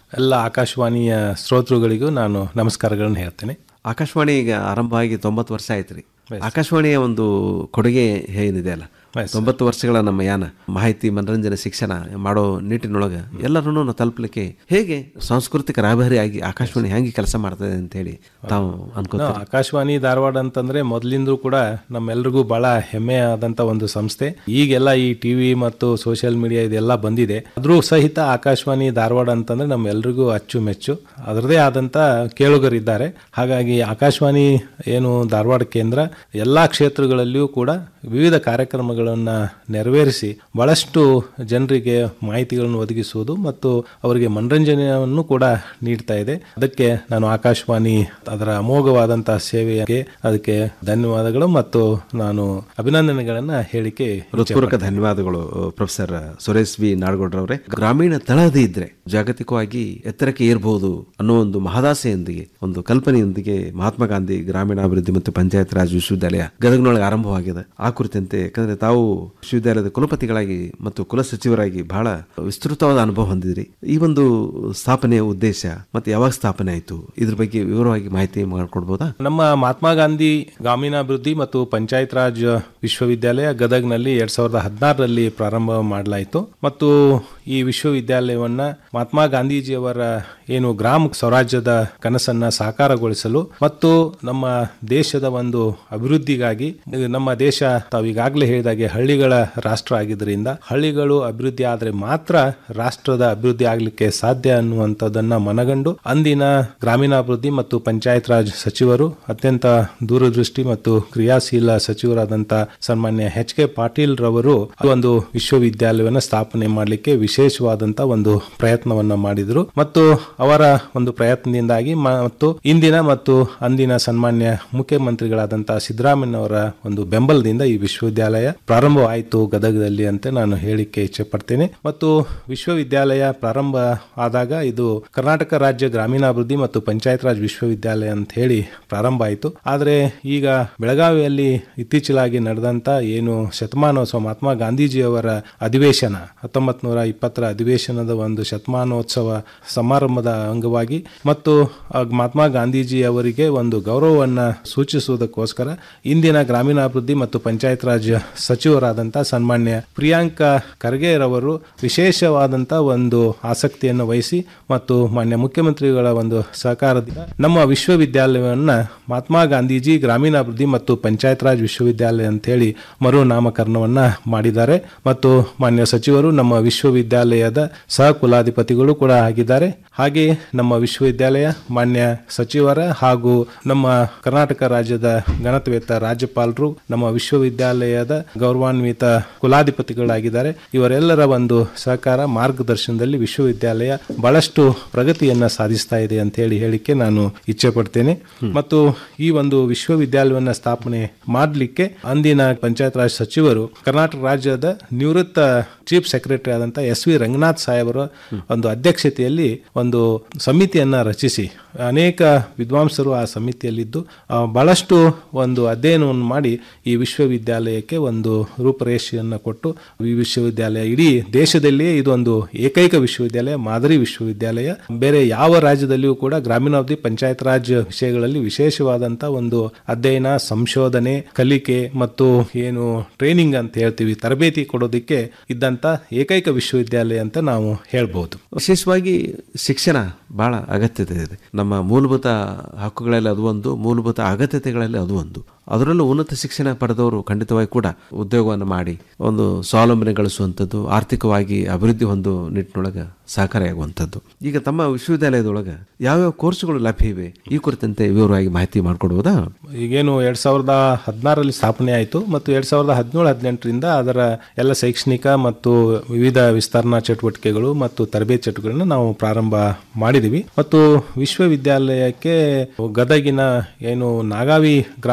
ಎಲ್ಲ ಆಕಾಶವಾಣಿಯ ಶ್ರೋತೃಗಳಿಗೂ ನಾನು ನಮಸ್ಕಾರಗಳನ್ನು ಹೇಳ್ತೇನೆ ಆಕಾಶವಾಣಿ ಈಗ ಆರಂಭ ಆಗಿ ತೊಂಬತ್ತು ವರ್ಷ ಆಯ್ತು ರೀ ಆಕಾಶವಾಣಿಯ ಒಂದು ಕೊಡುಗೆ ಏನಿದೆ ಅಲ್ಲ ತೊಂಬತ್ತು ವರ್ಷಗಳ ನಮ್ಮ ಯಾನ ಮಾಹಿತಿ ಮನರಂಜನೆ ಶಿಕ್ಷಣ ಮಾಡೋ ನಿಟ್ಟಿನೊಳಗೆ ಎಲ್ಲರನ್ನೂ ನಾವು ತಲುಪಲಿಕ್ಕೆ ಹೇಗೆ ಸಾಂಸ್ಕೃತಿಕ ರಾಯಭಾರಿಯಾಗಿ ಆಕಾಶವಾಣಿ ಹೆಂಗೆ ಕೆಲಸ ಮಾಡ್ತದೆ ಅಂತ ಹೇಳಿ ತಾವು ಅನ್ಕೋತಾರೆ ಆಕಾಶವಾಣಿ ಧಾರವಾಡ ಅಂತಂದ್ರೆ ಮೊದಲಿಂದೂ ಕೂಡ ನಮ್ಮೆಲ್ರಿಗೂ ಬಹಳ ಹೆಮ್ಮೆ ಆದಂತ ಒಂದು ಸಂಸ್ಥೆ ಈಗೆಲ್ಲ ಈ ಟಿವಿ ಮತ್ತು ಸೋಷಿಯಲ್ ಮೀಡಿಯಾ ಇದೆಲ್ಲ ಬಂದಿದೆ ಆದ್ರೂ ಸಹಿತ ಆಕಾಶವಾಣಿ ಧಾರವಾಡ ಅಂತಂದ್ರೆ ನಮ್ಮೆಲ್ರಿಗೂ ಅಚ್ಚುಮೆಚ್ಚು ಅದರದೇ ಆದಂತ ಕೇಳುಗರಿದ್ದಾರೆ ಹಾಗಾಗಿ ಆಕಾಶವಾಣಿ ಏನು ಧಾರವಾಡ ಕೇಂದ್ರ ಎಲ್ಲಾ ಕ್ಷೇತ್ರಗಳಲ್ಲಿಯೂ ಕೂಡ ವಿವಿಧ ಕಾರ್ಯಕ್ರಮಗಳನ್ನ ನೆರವೇರಿಸಿ ಬಹಳಷ್ಟು ಜನರಿಗೆ ಮಾಹಿತಿಗಳನ್ನು ಒದಗಿಸುವುದು ಮತ್ತು ಅವರಿಗೆ ಮನರಂಜನೆಯನ್ನು ಕೂಡ ನೀಡ್ತಾ ಇದೆ ಅದಕ್ಕೆ ನಾನು ಆಕಾಶವಾಣಿ ಅದರ ಅಮೋಘವಾದಂತಹ ಸೇವೆಗೆ ಅದಕ್ಕೆ ಧನ್ಯವಾದಗಳು ಮತ್ತು ನಾನು ಅಭಿನಂದನೆಗಳನ್ನ ಹೇಳಿಕೆ ಹೃತ್ಪೂರ್ವಕ ಧನ್ಯವಾದಗಳು ಪ್ರೊಫೆಸರ್ ಸುರೇಶ್ ವಿ ನಾಡಗೌಡ್ರವರೇ ಗ್ರಾಮೀಣ ತಳಹದಿ ಇದ್ರೆ ಜಾಗತಿಕವಾಗಿ ಎತ್ತರಕ್ಕೆ ಏರ್ಬಹುದು ಅನ್ನೋ ಒಂದು ಮಹದಾಸೆಯೊಂದಿಗೆ ಒಂದು ಕಲ್ಪನೆಯೊಂದಿಗೆ ಮಹಾತ್ಮ ಗಾಂಧಿ ಗ್ರಾಮೀಣಾಭಿವೃದ್ಧಿ ಮತ್ತು ಪಂಚಾಯತ್ ರಾಜ್ ವಿಶ್ವವಿದ್ಯಾಲಯ ಗದಗನೊಳಗೆ ಆರಂಭವಾಗಿದೆ ಆ ಕುರಿತಂತೆ ಯಾಕಂದ್ರೆ ತಾವು ವಿಶ್ವವಿದ್ಯಾಲಯದ ಕುಲಪತಿಗಳಾಗಿ ಮತ್ತು ಕುಲಸಚಿವರಾಗಿ ಬಹಳ ವಿಸ್ತೃತವಾದ ಅನುಭವ ಹೊಂದಿದ್ರಿ ಈ ಒಂದು ಸ್ಥಾಪನೆಯ ಉದ್ದೇಶ ಮತ್ತೆ ಯಾವಾಗ ಸ್ಥಾಪನೆ ಆಯಿತು ಇದ್ರ ಬಗ್ಗೆ ವಿವರವಾಗಿ ಮಾಹಿತಿ ಮಾಡಿಕೊಡ್ಬೋದಾ ನಮ್ಮ ಮಹಾತ್ಮ ಗಾಂಧಿ ಗ್ರಾಮೀಣಾಭಿವೃದ್ಧಿ ಮತ್ತು ಪಂಚಾಯತ್ ರಾಜ್ ವಿಶ್ವವಿದ್ಯಾಲಯ ಗದಗ್ನಲ್ಲಿ ಎರಡ್ ಸಾವಿರದ ಹದಿನಾರರಲ್ಲಿ ಪ್ರಾರಂಭ ಮಾಡಲಾಯಿತು ಮತ್ತು ಈ ವಿಶ್ವವಿದ್ಯಾಲಯವನ್ನ ಮಹಾತ್ಮ ಗಾಂಧೀಜಿಯವರ ಏನು ಗ್ರಾಮ ಸ್ವರಾಜ್ಯದ ಕನಸನ್ನ ಸಾಕಾರಗೊಳಿಸಲು ಮತ್ತು ನಮ್ಮ ದೇಶದ ಒಂದು ಅಭಿವೃದ್ಧಿಗಾಗಿ ಇದು ನಮ್ಮ ದೇಶ ತಾವೀಗಾಗಲೇ ಹೇಳಿದಾಗೆ ಹಳ್ಳಿಗಳ ರಾಷ್ಟ್ರ ಆಗಿದ್ದರಿಂದ ಹಳ್ಳಿಗಳು ಅಭಿವೃದ್ಧಿ ಆದರೆ ಮಾತ್ರ ರಾಷ್ಟ್ರದ ಅಭಿವೃದ್ಧಿ ಆಗಲಿಕ್ಕೆ ಸಾಧ್ಯ ಅನ್ನುವಂಥದ್ದನ್ನ ಮನಗಂಡು ಅಂದಿನ ಗ್ರಾಮೀಣಾಭಿವೃದ್ಧಿ ಮತ್ತು ಪಂಚಾಯತ್ ರಾಜ್ ಸಚಿವರು ಅತ್ಯಂತ ದೂರದೃಷ್ಟಿ ಮತ್ತು ಕ್ರಿಯಾಶೀಲ ಸಚಿವರಾದಂತ ಸನ್ಮಾನ್ಯ ಎಚ್ ಕೆ ಪಾಟೀಲ್ ರವರು ಒಂದು ವಿಶ್ವವಿದ್ಯಾಲಯವನ್ನ ಸ್ಥಾಪನೆ ಮಾಡಲಿಕ್ಕೆ ವಿಶೇಷವಾದಂತ ಒಂದು ಪ್ರಯತ್ನವನ್ನ ಮಾಡಿದ್ರು ಮತ್ತು ಅವರ ಒಂದು ಪ್ರಯತ್ನದಿಂದಾಗಿ ಮತ್ತು ಇಂದಿನ ಮತ್ತು ಅಂದಿನ ಸನ್ಮಾನ್ಯ ಮುಖ್ಯಮಂತ್ರಿಗಳಾದಂತಹ ಸಿದ್ದರಾಮಯ್ಯನವರ ಒಂದು ಬೆಂಬಲದಿಂದ ಈ ವಿಶ್ವವಿದ್ಯಾಲಯ ಪ್ರಾರಂಭವಾಯಿತು ಗದಗದಲ್ಲಿ ಅಂತ ನಾನು ಹೇಳಿಕೆ ಇಚ್ಛೆ ಪಡ್ತೇನೆ ಮತ್ತು ವಿಶ್ವವಿದ್ಯಾಲಯ ಪ್ರಾರಂಭ ಆದಾಗ ಇದು ಕರ್ನಾಟಕ ರಾಜ್ಯ ಗ್ರಾಮೀಣಾಭಿವೃದ್ಧಿ ಮತ್ತು ಪಂಚಾಯತ್ ರಾಜ್ ವಿಶ್ವವಿದ್ಯಾಲಯ ಅಂತ ಹೇಳಿ ಪ್ರಾರಂಭ ಆಯಿತು ಆದರೆ ಈಗ ಬೆಳಗಾವಿಯಲ್ಲಿ ಇತ್ತೀಚಲಾಗಿ ನಡೆದಂತ ಏನು ಶತಮಾನೋತ್ಸವ ಮಹಾತ್ಮ ಗಾಂಧೀಜಿಯವರ ಅಧಿವೇಶನ ಹತ್ತೊಂಬತ್ ನೂರ ಇಪ್ಪತ್ತರ ಅಧಿವೇಶನದ ಒಂದು ಶತಮಾನೋತ್ಸವ ಸಮಾರಂಭದ ಅಂಗವಾಗಿ ಮತ್ತು ಮಹಾತ್ಮ ಗಾಂಧೀಜಿ ಅವರಿಗೆ ಒಂದು ಗೌರವವನ್ನ ಸೂಚಿಸುವುದಕ್ಕೋಸ್ಕರ ಇಂದಿನ ಗ್ರಾಮೀಣಾಭಿವೃದ್ಧಿ ಮತ್ತು ಪಂಚಾಯತ್ ರಾಜ್ ಸಚಿವರಾದಂತಹ ಸನ್ಮಾನ್ಯ ಪ್ರಿಯಾಂಕ ಖರ್ಗೆರವರು ವಿಶೇಷವಾದಂತ ಒಂದು ಆಸಕ್ತಿಯನ್ನು ವಹಿಸಿ ಮತ್ತು ಮಾನ್ಯ ಮುಖ್ಯಮಂತ್ರಿಗಳ ಒಂದು ಸಹಕಾರದಿಂದ ನಮ್ಮ ವಿಶ್ವವಿದ್ಯಾಲಯವನ್ನ ಮಹಾತ್ಮ ಗಾಂಧೀಜಿ ಗ್ರಾಮೀಣಾಭಿವೃದ್ಧಿ ಮತ್ತು ಪಂಚಾಯತ್ ರಾಜ್ ವಿಶ್ವವಿದ್ಯಾಲಯ ಅಂತ ಹೇಳಿ ಮರು ನಾಮಕರಣವನ್ನ ಮಾಡಿದ್ದಾರೆ ಮತ್ತು ಮಾನ್ಯ ಸಚಿವರು ನಮ್ಮ ವಿಶ್ವವಿದ್ಯಾಲಯದ ಸಹ ಕುಲಾಧಿಪತಿಗಳು ಕೂಡ ಆಗಿದ್ದಾರೆ ಹಾಗೆ ನಮ್ಮ ವಿಶ್ವವಿದ್ಯಾಲಯ ಮಾನ್ಯ ಸಚಿವರ ಹಾಗೂ ನಮ್ಮ ಕರ್ನಾಟಕ ರಾಜ್ಯದ ಗಣತವೇತ್ತ ರಾಜ್ಯಪಾಲರು ನಮ್ಮ ವಿಶ್ವವಿದ್ಯಾಲಯದ ಗೌರವಾನ್ವಿತ ಕುಲಾಧಿಪತಿಗಳಾಗಿದ್ದಾರೆ ಇವರೆಲ್ಲರ ಒಂದು ಸಹಕಾರ ಮಾರ್ಗದರ್ಶನದಲ್ಲಿ ವಿಶ್ವವಿದ್ಯಾಲಯ ಬಹಳಷ್ಟು ಪ್ರಗತಿಯನ್ನ ಸಾಧಿಸ್ತಾ ಇದೆ ಅಂತ ಹೇಳಿ ಹೇಳಿಕೆ ನಾನು ಇಚ್ಛೆ ಪಡ್ತೇನೆ ಮತ್ತು ಈ ಒಂದು ವಿಶ್ವವಿದ್ಯಾಲಯವನ್ನ ಸ್ಥಾಪನೆ ಮಾಡಲಿಕ್ಕೆ ಅಂದಿನ ಪಂಚಾಯತ್ ರಾಜ್ ಸಚಿವರು ಕರ್ನಾಟಕ ರಾಜ್ಯದ ನಿವೃತ್ತ ಚೀಫ್ ಸೆಕ್ರೆಟರಿ ಆದಂತ ಎಸ್ ವಿ ರಂಗನಾಥ್ ಸಾಹೇಬರ ಒಂದು ಅಧ್ಯಕ್ಷತೆಯಲ್ಲಿ ಒಂದು ಸಮಿತಿಯನ್ನ ರಚಿಸಿ ಅನೇಕ ವಿದ್ವಾಂಸರು ಆ ಸಮಿತಿಯಲ್ಲಿದ್ದು ಬಹಳಷ್ಟು ಒಂದು ಅಧ್ಯಯನವನ್ನು ಮಾಡಿ ಈ ವಿಶ್ವವಿದ್ಯಾಲಯಕ್ಕೆ ಒಂದು ರೂಪರೇಷೆಯನ್ನು ಕೊಟ್ಟು ಈ ವಿಶ್ವವಿದ್ಯಾಲಯ ಇಡೀ ದೇಶದಲ್ಲಿಯೇ ಇದು ಒಂದು ಏಕೈಕ ವಿಶ್ವವಿದ್ಯಾಲಯ ಮಾದರಿ ವಿಶ್ವವಿದ್ಯಾಲಯ ಬೇರೆ ಯಾವ ರಾಜ್ಯದಲ್ಲಿಯೂ ಕೂಡ ಗ್ರಾಮೀಣಾಭಿವೃದ್ಧಿ ಪಂಚಾಯತ್ ರಾಜ್ ವಿಷಯಗಳಲ್ಲಿ ವಿಶೇಷವಾದಂತ ಒಂದು ಅಧ್ಯಯನ ಸಂಶೋಧನೆ ಕಲಿಕೆ ಮತ್ತು ಏನು ಟ್ರೈನಿಂಗ್ ಅಂತ ಹೇಳ್ತೀವಿ ತರಬೇತಿ ಕೊಡೋದಕ್ಕೆ ಇದ್ದಂತ ಏಕೈಕ ವಿಶ್ವವಿದ್ಯಾಲಯ ಅಂತ ನಾವು ಹೇಳ್ಬಹುದು ವಿಶೇಷವಾಗಿ ಶಿಕ್ಷಣ ಬಹಳ ಅಗತ್ಯತೆ ಇದೆ ನಮ್ಮ ಮೂಲಭೂತ ಹಕ್ಕುಗಳಲ್ಲಿ ಅದು ಒಂದು ಮೂಲಭೂತ ಅಗತ್ಯತೆಗಳಲ್ಲಿ ಅದು ಒಂದು ಅದರಲ್ಲೂ ಉನ್ನತ ಶಿಕ್ಷಣ ಪಡೆದವರು ಖಂಡಿತವಾಗಿ ಕೂಡ ಉದ್ಯೋಗವನ್ನು ಮಾಡಿ ಒಂದು ಸ್ವಾವಲಂಬನೆ ಗಳಿಸುವಂಥದ್ದು ಆರ್ಥಿಕವಾಗಿ ಅಭಿವೃದ್ಧಿ ಹೊಂದೋ ನಿಟ್ಟಿನೊಳಗೆ ಸಹಕಾರಿಯಾಗುವಂಥದ್ದು ಈಗ ತಮ್ಮ ವಿಶ್ವವಿದ್ಯಾಲಯದೊಳಗೆ ಯಾವ್ಯಾವ ಕೋರ್ಸ್ಗಳು ಲಭ್ಯ ಇವೆ ಈ ಕುರಿತಂತೆ ವಿವರವಾಗಿ ಮಾಹಿತಿ ಮಾಡಿಕೊಡ್ಬೋದಾ ಈಗೇನು ಎರಡ್ ಸಾವಿರದ ಹದಿನಾರರಲ್ಲಿ ಸ್ಥಾಪನೆ ಆಯಿತು ಮತ್ತು ಎರಡ್ ಸಾವಿರದ ಹದಿನೇಳು ಹದಿನೆಂಟರಿಂದ ಅದರ ಎಲ್ಲ ಶೈಕ್ಷಣಿಕ ಮತ್ತು ವಿವಿಧ ವಿಸ್ತರಣಾ ಚಟುವಟಿಕೆಗಳು ಮತ್ತು ತರಬೇತಿ ಚಟುವಟಿಕೆಗಳನ್ನು ನಾವು ಪ್ರಾರಂಭ ಮಾಡಿದೀವಿ ಮತ್ತು ವಿಶ್ವವಿದ್ಯಾಲಯಕ್ಕೆ ಗದಗಿನ ಏನು ನಾಗಾವಿ ಗ್ರಾಮದ ಸಮೀಪ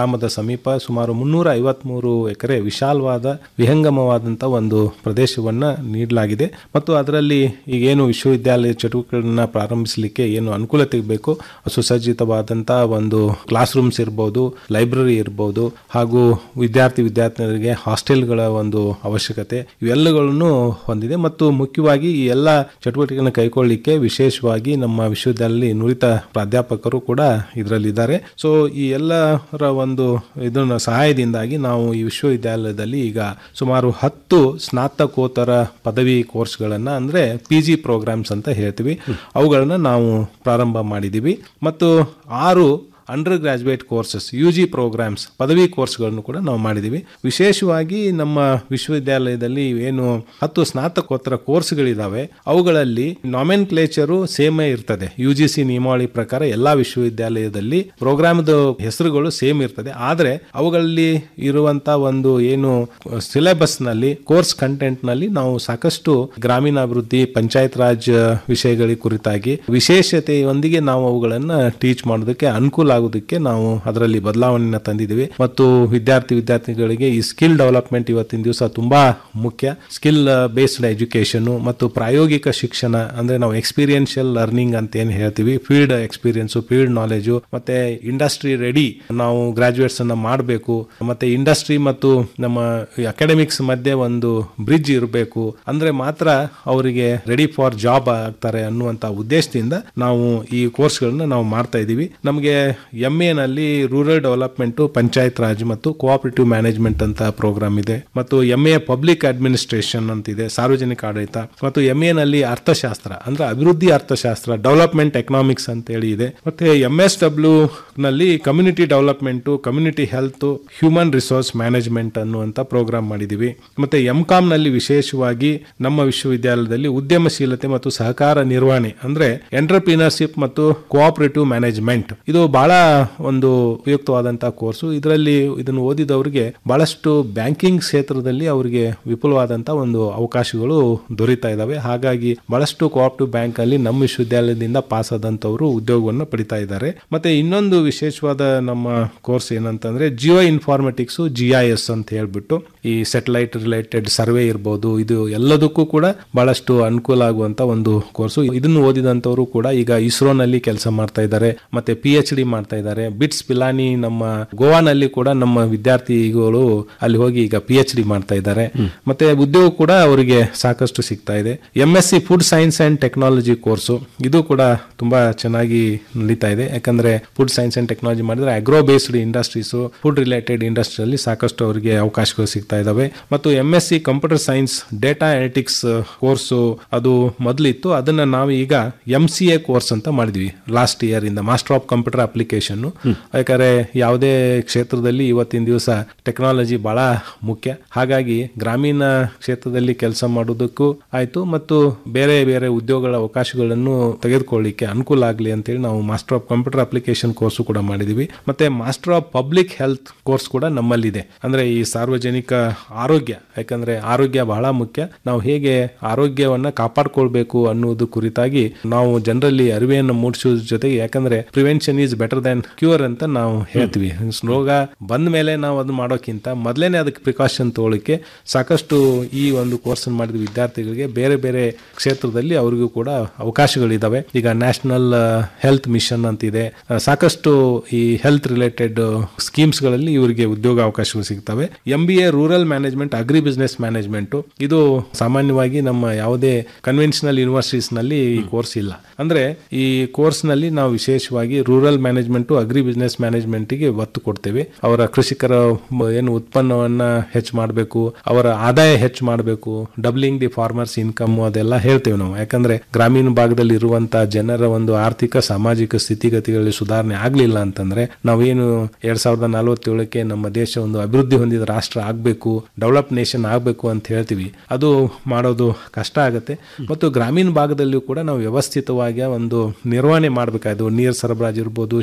ಸಮೀಪ ಸುಮಾರು ಮುನ್ನೂರ ಐವತ್ಮೂರು ಎಕರೆ ವಿಶಾಲವಾದ ವಿಹಂಗಮವಾದಂಥ ಒಂದು ಪ್ರದೇಶವನ್ನು ನೀಡಲಾಗಿದೆ ಮತ್ತು ಅದರಲ್ಲಿ ಈಗೇನು ವಿಶ್ವವಿದ್ಯಾಲಯ ಚಟುವಟಿಕೆಗಳನ್ನ ಪ್ರಾರಂಭಿಸಲಿಕ್ಕೆ ಏನು ಅನುಕೂಲತೆ ಬೇಕು ಸುಸಜ್ಜಿತವಾದಂಥ ಒಂದು ಕ್ಲಾಸ್ ರೂಮ್ಸ್ ಇರ್ಬೋದು ಲೈಬ್ರರಿ ಇರ್ಬೋದು ಹಾಗೂ ವಿದ್ಯಾರ್ಥಿ ವಿದ್ಯಾರ್ಥಿನಿಯರಿಗೆ ಹಾಸ್ಟೆಲ್ಗಳ ಒಂದು ಅವಶ್ಯಕತೆ ಇವೆಲ್ಲಗಳನ್ನು ಹೊಂದಿದೆ ಮತ್ತು ಮುಖ್ಯವಾಗಿ ಈ ಎಲ್ಲ ಚಟುವಟಿಕೆಗಳನ್ನು ಕೈಗೊಳ್ಳಲಿಕ್ಕೆ ವಿಶೇಷವಾಗಿ ನಮ್ಮ ವಿಶ್ವವಿದ್ಯಾಲಯದಲ್ಲಿ ನುರಿತ ಪ್ರಾಧ್ಯಾಪಕರು ಕೂಡ ಇದರಲ್ಲಿದ್ದಾರೆ ಸೊ ಈ ಎಲ್ಲರ ಒಂದು ಇದನ್ನ ಸಹಾಯದಿಂದಾಗಿ ನಾವು ಈ ವಿಶ್ವವಿದ್ಯಾಲಯದಲ್ಲಿ ಈಗ ಸುಮಾರು ಹತ್ತು ಸ್ನಾತಕೋತ್ತರ ಪದವಿ ಕೋರ್ಸ್ಗಳನ್ನು ಅಂದರೆ ಪಿ ಜಿ ಪ್ರೋಗ್ರಾಮ್ಸ್ ಅಂತ ಹೇಳ್ತೀವಿ ಅವುಗಳನ್ನು ನಾವು ಪ್ರಾರಂಭ ಮಾಡಿದ್ದೀವಿ ಮತ್ತು ಆರು undergraduate courses U G programmes ಪದವಿ ಕೋರ್ಸ್ಗಳನ್ನು ಕೂಡ ನಾವು ಮಾಡಿದ್ದೀವಿ ವಿಶೇಷವಾಗಿ ನಮ್ಮ ವಿಶ್ವವಿದ್ಯಾಲಯದಲ್ಲಿ ಏನು ಹತ್ತು ಸ್ನಾತಕೋತ್ತರ ಕೋರ್ಸ್ಗಳಿದ್ದಾವೆ ಅವುಗಳಲ್ಲಿ ನಾಮೆನ್ ಕ್ಲೇಚರು ಸೇಮೇ ಇರ್ತದೆ ಯು ಜಿ ಸಿ ನಿಯಮಾವಳಿ ಪ್ರಕಾರ ಎಲ್ಲ ವಿಶ್ವವಿದ್ಯಾಲಯದಲ್ಲಿ ಪ್ರೋಗ್ರಾಮ್ದ ಹೆಸರುಗಳು ಸೇಮ್ ಇರ್ತದೆ ಆದರೆ ಅವುಗಳಲ್ಲಿ ಇರುವಂತ ಒಂದು ಏನು ಸಿಲೆಬಸ್ನಲ್ಲಿ ಕೋರ್ಸ್ ಕಂಟೆಂಟ್ನಲ್ಲಿ ನಾವು ಸಾಕಷ್ಟು ಗ್ರಾಮೀಣಾಭಿವೃದ್ಧಿ ಪಂಚಾಯತ್ ರಾಜ್ ವಿಷಯಗಳ ಕುರಿತಾಗಿ ವಿಶೇಷತೆಯೊಂದಿಗೆ ನಾವು ಅವುಗಳನ್ನು ಟೀಚ್ ಮಾಡೋದಕ್ಕೆ ಅನುಕೂಲ ಆಗೋದಕ್ಕೆ ನಾವು ಅದರಲ್ಲಿ ಬದಲಾವಣೆಯನ್ನು ತಂದಿದ್ದೀವಿ ಮತ್ತು ವಿದ್ಯಾರ್ಥಿ ವಿದ್ಯಾರ್ಥಿಗಳಿಗೆ ಈ ಸ್ಕಿಲ್ ಡೆವಲಪ್ಮೆಂಟ್ ಇವತ್ತಿನ ದಿವಸ ತುಂಬಾ ಮುಖ್ಯ ಸ್ಕಿಲ್ ಬೇಸ್ಡ್ ಎಜುಕೇಶನ್ ಮತ್ತು ಪ್ರಾಯೋಗಿಕ ಶಿಕ್ಷಣ ಅಂದ್ರೆ ನಾವು ಎಕ್ಸ್ಪೀರಿಯನ್ಷಿಯಲ್ ಲರ್ನಿಂಗ್ ಅಂತ ಏನು ಹೇಳ್ತೀವಿ ಫೀಲ್ಡ್ ಎಕ್ಸ್ಪೀರಿಯನ್ಸ್ ಫೀಲ್ಡ್ ನಾಲೆಜು ಮತ್ತೆ ಇಂಡಸ್ಟ್ರಿ ರೆಡಿ ನಾವು ಗ್ರಾಜುಯೇಟ್ಸ್ ಅನ್ನ ಮಾಡಬೇಕು ಮತ್ತೆ ಇಂಡಸ್ಟ್ರಿ ಮತ್ತು ನಮ್ಮ ಅಕಾಡೆಮಿಕ್ಸ್ ಮಧ್ಯೆ ಒಂದು ಬ್ರಿಡ್ಜ್ ಇರಬೇಕು ಅಂದ್ರೆ ಮಾತ್ರ ಅವರಿಗೆ ರೆಡಿ ಫಾರ್ ಜಾಬ್ ಆಗ್ತಾರೆ ಅನ್ನುವಂತ ಉದ್ದೇಶದಿಂದ ನಾವು ಈ ಕೋರ್ಸ್ಗಳನ್ನ ನಾವು ಮಾಡ್ತಾ ಇದ್ದೀವಿ ನಮಗೆ ಎಂ ನಲ್ಲಿ ರೂರಲ್ ಡೆವಲಪ್ಮೆಂಟ್ ಪಂಚಾಯತ್ ರಾಜ್ ಮತ್ತು ಕೋಆಪರೇಟಿವ್ ಮ್ಯಾನೇಜ್ಮೆಂಟ್ ಅಂತ ಪ್ರೋಗ್ರಾಮ್ ಇದೆ ಮತ್ತು ಎಂ ಎ ಪಬ್ಲಿಕ್ ಅಡ್ಮಿನಿಸ್ಟ್ರೇಷನ್ ಅಂತಿದೆ ಸಾರ್ವಜನಿಕ ಆಡಳಿತ ಮತ್ತು ಎಂ ನಲ್ಲಿ ಅರ್ಥಶಾಸ್ತ್ರ ಅಂದ್ರೆ ಅಭಿವೃದ್ಧಿ ಅರ್ಥಶಾಸ್ತ್ರ ಡೆವಲಪ್ಮೆಂಟ್ ಎಕನಾಮಿಕ್ಸ್ ಅಂತ ಹೇಳಿ ಇದೆ ಮತ್ತೆ ಎಂ ಎಸ್ ಡಬ್ಲ್ಯೂ ನಲ್ಲಿ community development community health human resource management ಅನ್ನುವಂತ ಪ್ರೋಗ್ರಾಮ್ ಮಾಡಿದೀವಿ ಮತ್ತೆ ಎಂ ಕಾಮ್ ನಲ್ಲಿ ವಿಶೇಷವಾಗಿ ನಮ್ಮ ವಿಶ್ವವಿದ್ಯಾಲಯದಲ್ಲಿ ಉದ್ಯಮಶೀಲತೆ ಮತ್ತು ಸಹಕಾರ ನಿರ್ವಹಣೆ ಅಂದ್ರೆ ಎಂಟರ್ಪ್ರಿನರ್ಶಿಪ್ ಮತ್ತು ಕೋಆಪರೇಟಿವ್ ಮ್ಯಾನೇಜ್ಮೆಂಟ್ ಇದು ಬಹಳ ಒಂದು ಉಪಯುಕ್ತವಾದಂತಹ ಕೋರ್ಸು ಇದರಲ್ಲಿ ಇದನ್ನು ಓದಿದವರಿಗೆ ಬಹಳಷ್ಟು ಬ್ಯಾಂಕಿಂಗ್ ಕ್ಷೇತ್ರದಲ್ಲಿ ಅವರಿಗೆ ವಿಪುಲವಾದಂತಹ ಒಂದು ಅವಕಾಶಗಳು ದೊರೀತಾ ಇದಾವೆ ಹಾಗಾಗಿ ಬಹಳಷ್ಟು ಕೋಆಪರೇಟಿವ್ ಬ್ಯಾಂಕ್ ಅಲ್ಲಿ ನಮ್ಮ ವಿಶ್ವವಿದ್ಯಾಲಯದಿಂದ ಪಾಸ್ ಆದಂತವರು ಉದ್ಯೋಗವನ್ನು ಪಡಿತಾ ಇದ್ದಾರೆ ಮತ್ತೆ ಇನ್ನೊಂದು ವಿಶೇಷವಾದ ನಮ್ಮ ಕೋರ್ಸ್ ಏನಂತಂದ್ರೆ geoinformatics G I S ಅಂತ ಹೇಳ್ಬಿಟ್ಟು ಈ ಸೆಟಲೈಟ್ ರಿಲೇಟೆಡ್ ಸರ್ವೆ ಇರ್ಬೋದು ಇದು ಎಲ್ಲದಕ್ಕೂ ಕೂಡ ಬಹಳಷ್ಟು ಅನುಕೂಲ ಆಗುವಂತ ಒಂದು ಕೋರ್ಸು ಇದನ್ನು ಓದಿದಂತವರು ಕೂಡ ಈಗ ಇಸ್ರೋನಲ್ಲಿ ಕೆಲಸ ಮಾಡ್ತಾ ಇದ್ದಾರೆ ಮತ್ತೆ ಪಿ ಎಚ್ ಡಿ ಮಾಡ್ತಾ ಇದ್ದಾರೆ ಬಿಟ್ಸ್ ಪಿಲಾನಿ ನಮ್ಮ ಗೋವಾನಲ್ಲಿ ಕೂಡ ನಮ್ಮ ವಿದ್ಯಾರ್ಥಿಗಳು ಅಲ್ಲಿ ಹೋಗಿ ಈಗ ಪಿ ಎಚ್ ಡಿ ಮಾಡ್ತಾ ಇದ್ದಾರೆ ಮತ್ತೆ ಉದ್ಯೋಗ ಕೂಡ ಅವರಿಗೆ ಸಾಕಷ್ಟು ಸಿಗ್ತಾ ಇದೆ M S C food science and technology course ಇದು ಕೂಡ ತುಂಬಾ ಚೆನ್ನಾಗಿ ನಡೀತಾ ಇದೆ ಯಾಕಂದ್ರೆ ಫುಡ್ ಸೈನ್ಸ್ ಅಂಡ್ ಟೆಕ್ನಾಲಜಿ ಮಾಡಿದ್ರೆ agro based industries food related ಇಂಡಸ್ಟ್ರಿಯಲ್ಲಿ ಸಾಕಷ್ಟು ಅವರಿಗೆ ಅವಕಾಶಗಳು ಸಿಗ್ತಾ ಇದಾವೆ ಮತ್ತು M S C computer science data analytics course ಅದು ಮೊದಲಿತ್ತು ಅದನ್ನ ನಾವು ಈಗ ಎಂ ಸಿ ಎ ಕೋರ್ಸ್ ಅಂತ ಮಾಡಿದ್ವಿ ಲಾಸ್ಟ್ ಇಯರ್ ಇಂದ ಮಾಸ್ಟರ್ ಆಫ್ ಕಂಪ್ಯೂಟರ್ ಅಪ್ಲಿಕೇಶನ್ ಯಾಕಂದ್ರೆ ಯಾವುದೇ ಕ್ಷೇತ್ರದಲ್ಲಿ ಇವತ್ತಿನ ದಿವಸ ಟೆಕ್ನಾಲಜಿ ಬಹಳ ಮುಖ್ಯ ಹಾಗಾಗಿ ಗ್ರಾಮೀಣ ಕ್ಷೇತ್ರದಲ್ಲಿ ಕೆಲಸ ಮಾಡೋದಕ್ಕೂ ಆಯ್ತು ಮತ್ತು ಬೇರೆ ಬೇರೆ ಉದ್ಯೋಗಗಳ ಅವಕಾಶಗಳನ್ನು ತೆಗೆದುಕೊಳ್ಳಿಕ್ಕೆ ಅನುಕೂಲ ಆಗಲಿ ಅಂತೇಳಿ ನಾವು master of computer application course ಕೂಡ ಮಾಡಿದೀವಿ ಮತ್ತೆ master of public health course ಕೂಡ ನಮ್ಮಲ್ಲಿದೆ ಅಂದ್ರೆ ಈ ಸಾರ್ವಜನಿಕ ಆರೋಗ್ಯ ಯಾಕಂದ್ರೆ ಆರೋಗ್ಯ ಬಹಳ ಮುಖ್ಯ ನಾವು ಹೇಗೆ ಆರೋಗ್ಯವನ್ನ ಕಾಪಾಡ್ಕೊಳ್ಬೇಕು ಅನ್ನುವುದು ಕುರಿತಾಗಿ ನಾವು ಜನರಲ್ಲಿ ಅರಿವೆಯನ್ನು ಮೂಡಿಸೋದ್ರ ಜೊತೆಗೆ ಯಾಕಂದ್ರೆ prevention is better than cure ಅಂತ ನಾವು ಹೇಳ್ತೀವಿ ರೋಗ ಬಂದ ಮೇಲೆ ನಾವು ಅದು ಮಾಡೋಕ್ಕಿಂತ ಮೊದಲೇನೆ ಅದಕ್ಕೆ ಪ್ರಿಕಾಷನ್ ತಗೊಳ್ಳಿಕ್ಕೆ ಸಾಕಷ್ಟು ಈ ಒಂದು ಕೋರ್ಸ್ ಮಾಡಿದ ವಿದ್ಯಾರ್ಥಿಗಳಿಗೆ ಬೇರೆ ಬೇರೆ ಕ್ಷೇತ್ರದಲ್ಲಿ ಅವರಿಗೂ ಕೂಡ ಅವಕಾಶಗಳಿದಾವೆ ಈಗ ನ್ಯಾಷನಲ್ ಹೆಲ್ತ್ ಮಿಷನ್ ಅಂತಿದೆ ಆ, ಸಾಕಷ್ಟು ಈ ಹೆಲ್ತ್ ರಿಲೇಟೆಡ್ ಸ್ಕೀಮ್ಸ್ ಗಳಲ್ಲಿ ಇವರಿಗೆ ಉದ್ಯೋಗ ಅವಕಾಶಗಳು ಸಿಗ್ತವೆ M B A rural management agribusiness management ಇದು ಸಾಮಾನ್ಯವಾಗಿ ನಮ್ಮ ಯಾವುದೇ ಕನ್ವೆನ್ಷನಲ್ ಯೂನಿವರ್ಸಿಟೀಸ್ ನಲ್ಲಿ ಈ ಕೋರ್ಸ್ ಇಲ್ಲ ಅಂದ್ರೆ ಈ ಕೋರ್ಸ್ ನಲ್ಲಿ ನಾವು ವಿಶೇಷವಾಗಿ rural management agribusiness management ಗೆ ಒತ್ತು ಕೊಡ್ತೇವೆ ಅವರ ಕೃಷಿಕರ ಮ- ಏನು ಉತ್ಪನ್ನವನ್ನ ಹೆಚ್ಚು ಮಾಡಬೇಕು ಅವರ ಆದಾಯ ಹೆಚ್ಚು ಮಾಡಬೇಕು ಡಬ್ಲಿಂಗ್ ದಿ ಫಾರ್ಮರ್ಸ್ ಇನ್ಕಮ್ ಅದೆಲ್ಲ ಹೇಳ್ತೇವೆ ನಾವು ಯಾಕಂದ್ರೆ ಗ್ರಾಮೀಣ ಭಾಗದಲ್ಲಿ ಇರುವಂತಹ ಜನರ ಒಂದು ಆರ್ಥಿಕ ಸಾಮಾಜಿಕ ಸ್ಥಿತಿಗತಿಗಳಲ್ಲಿ ಸುಧಾರಣೆ ಆಗ್ಲಿಲ್ಲ ಅಂತಂದ್ರೆ ನಾವೇನು ಎರಡ್ ಸಾವಿರದ ನಲವತ್ತೇಳಕ್ಕೆ ನಮ್ಮ ದೇಶ ಒಂದು ಅಭಿವೃದ್ಧಿ ಹೊಂದಿದ ರಾಷ್ಟ್ರ ಆಗ್ಬೇಕು ಡೆವಲಪ್ ನೇಷನ್ ಆಗ್ಬೇಕು ಅಂತ ಹೇಳ್ತೀವಿ ಅದು ಮಾಡೋದು ಕಷ್ಟ ಆಗುತ್ತೆ ಮತ್ತು ಗ್ರಾಮೀಣ ಭಾಗದಲ್ಲಿಯೂ ಕೂಡ ನಾವು ವ್ಯವಸ್ಥಿತವಾಗಿ ಒಂದು ನಿರ್ವಹಣೆ ಮಾಡಬೇಕಾಯ್ತು ನೀರು ಸರಬರಾಜು ಇರ್ಬೋದು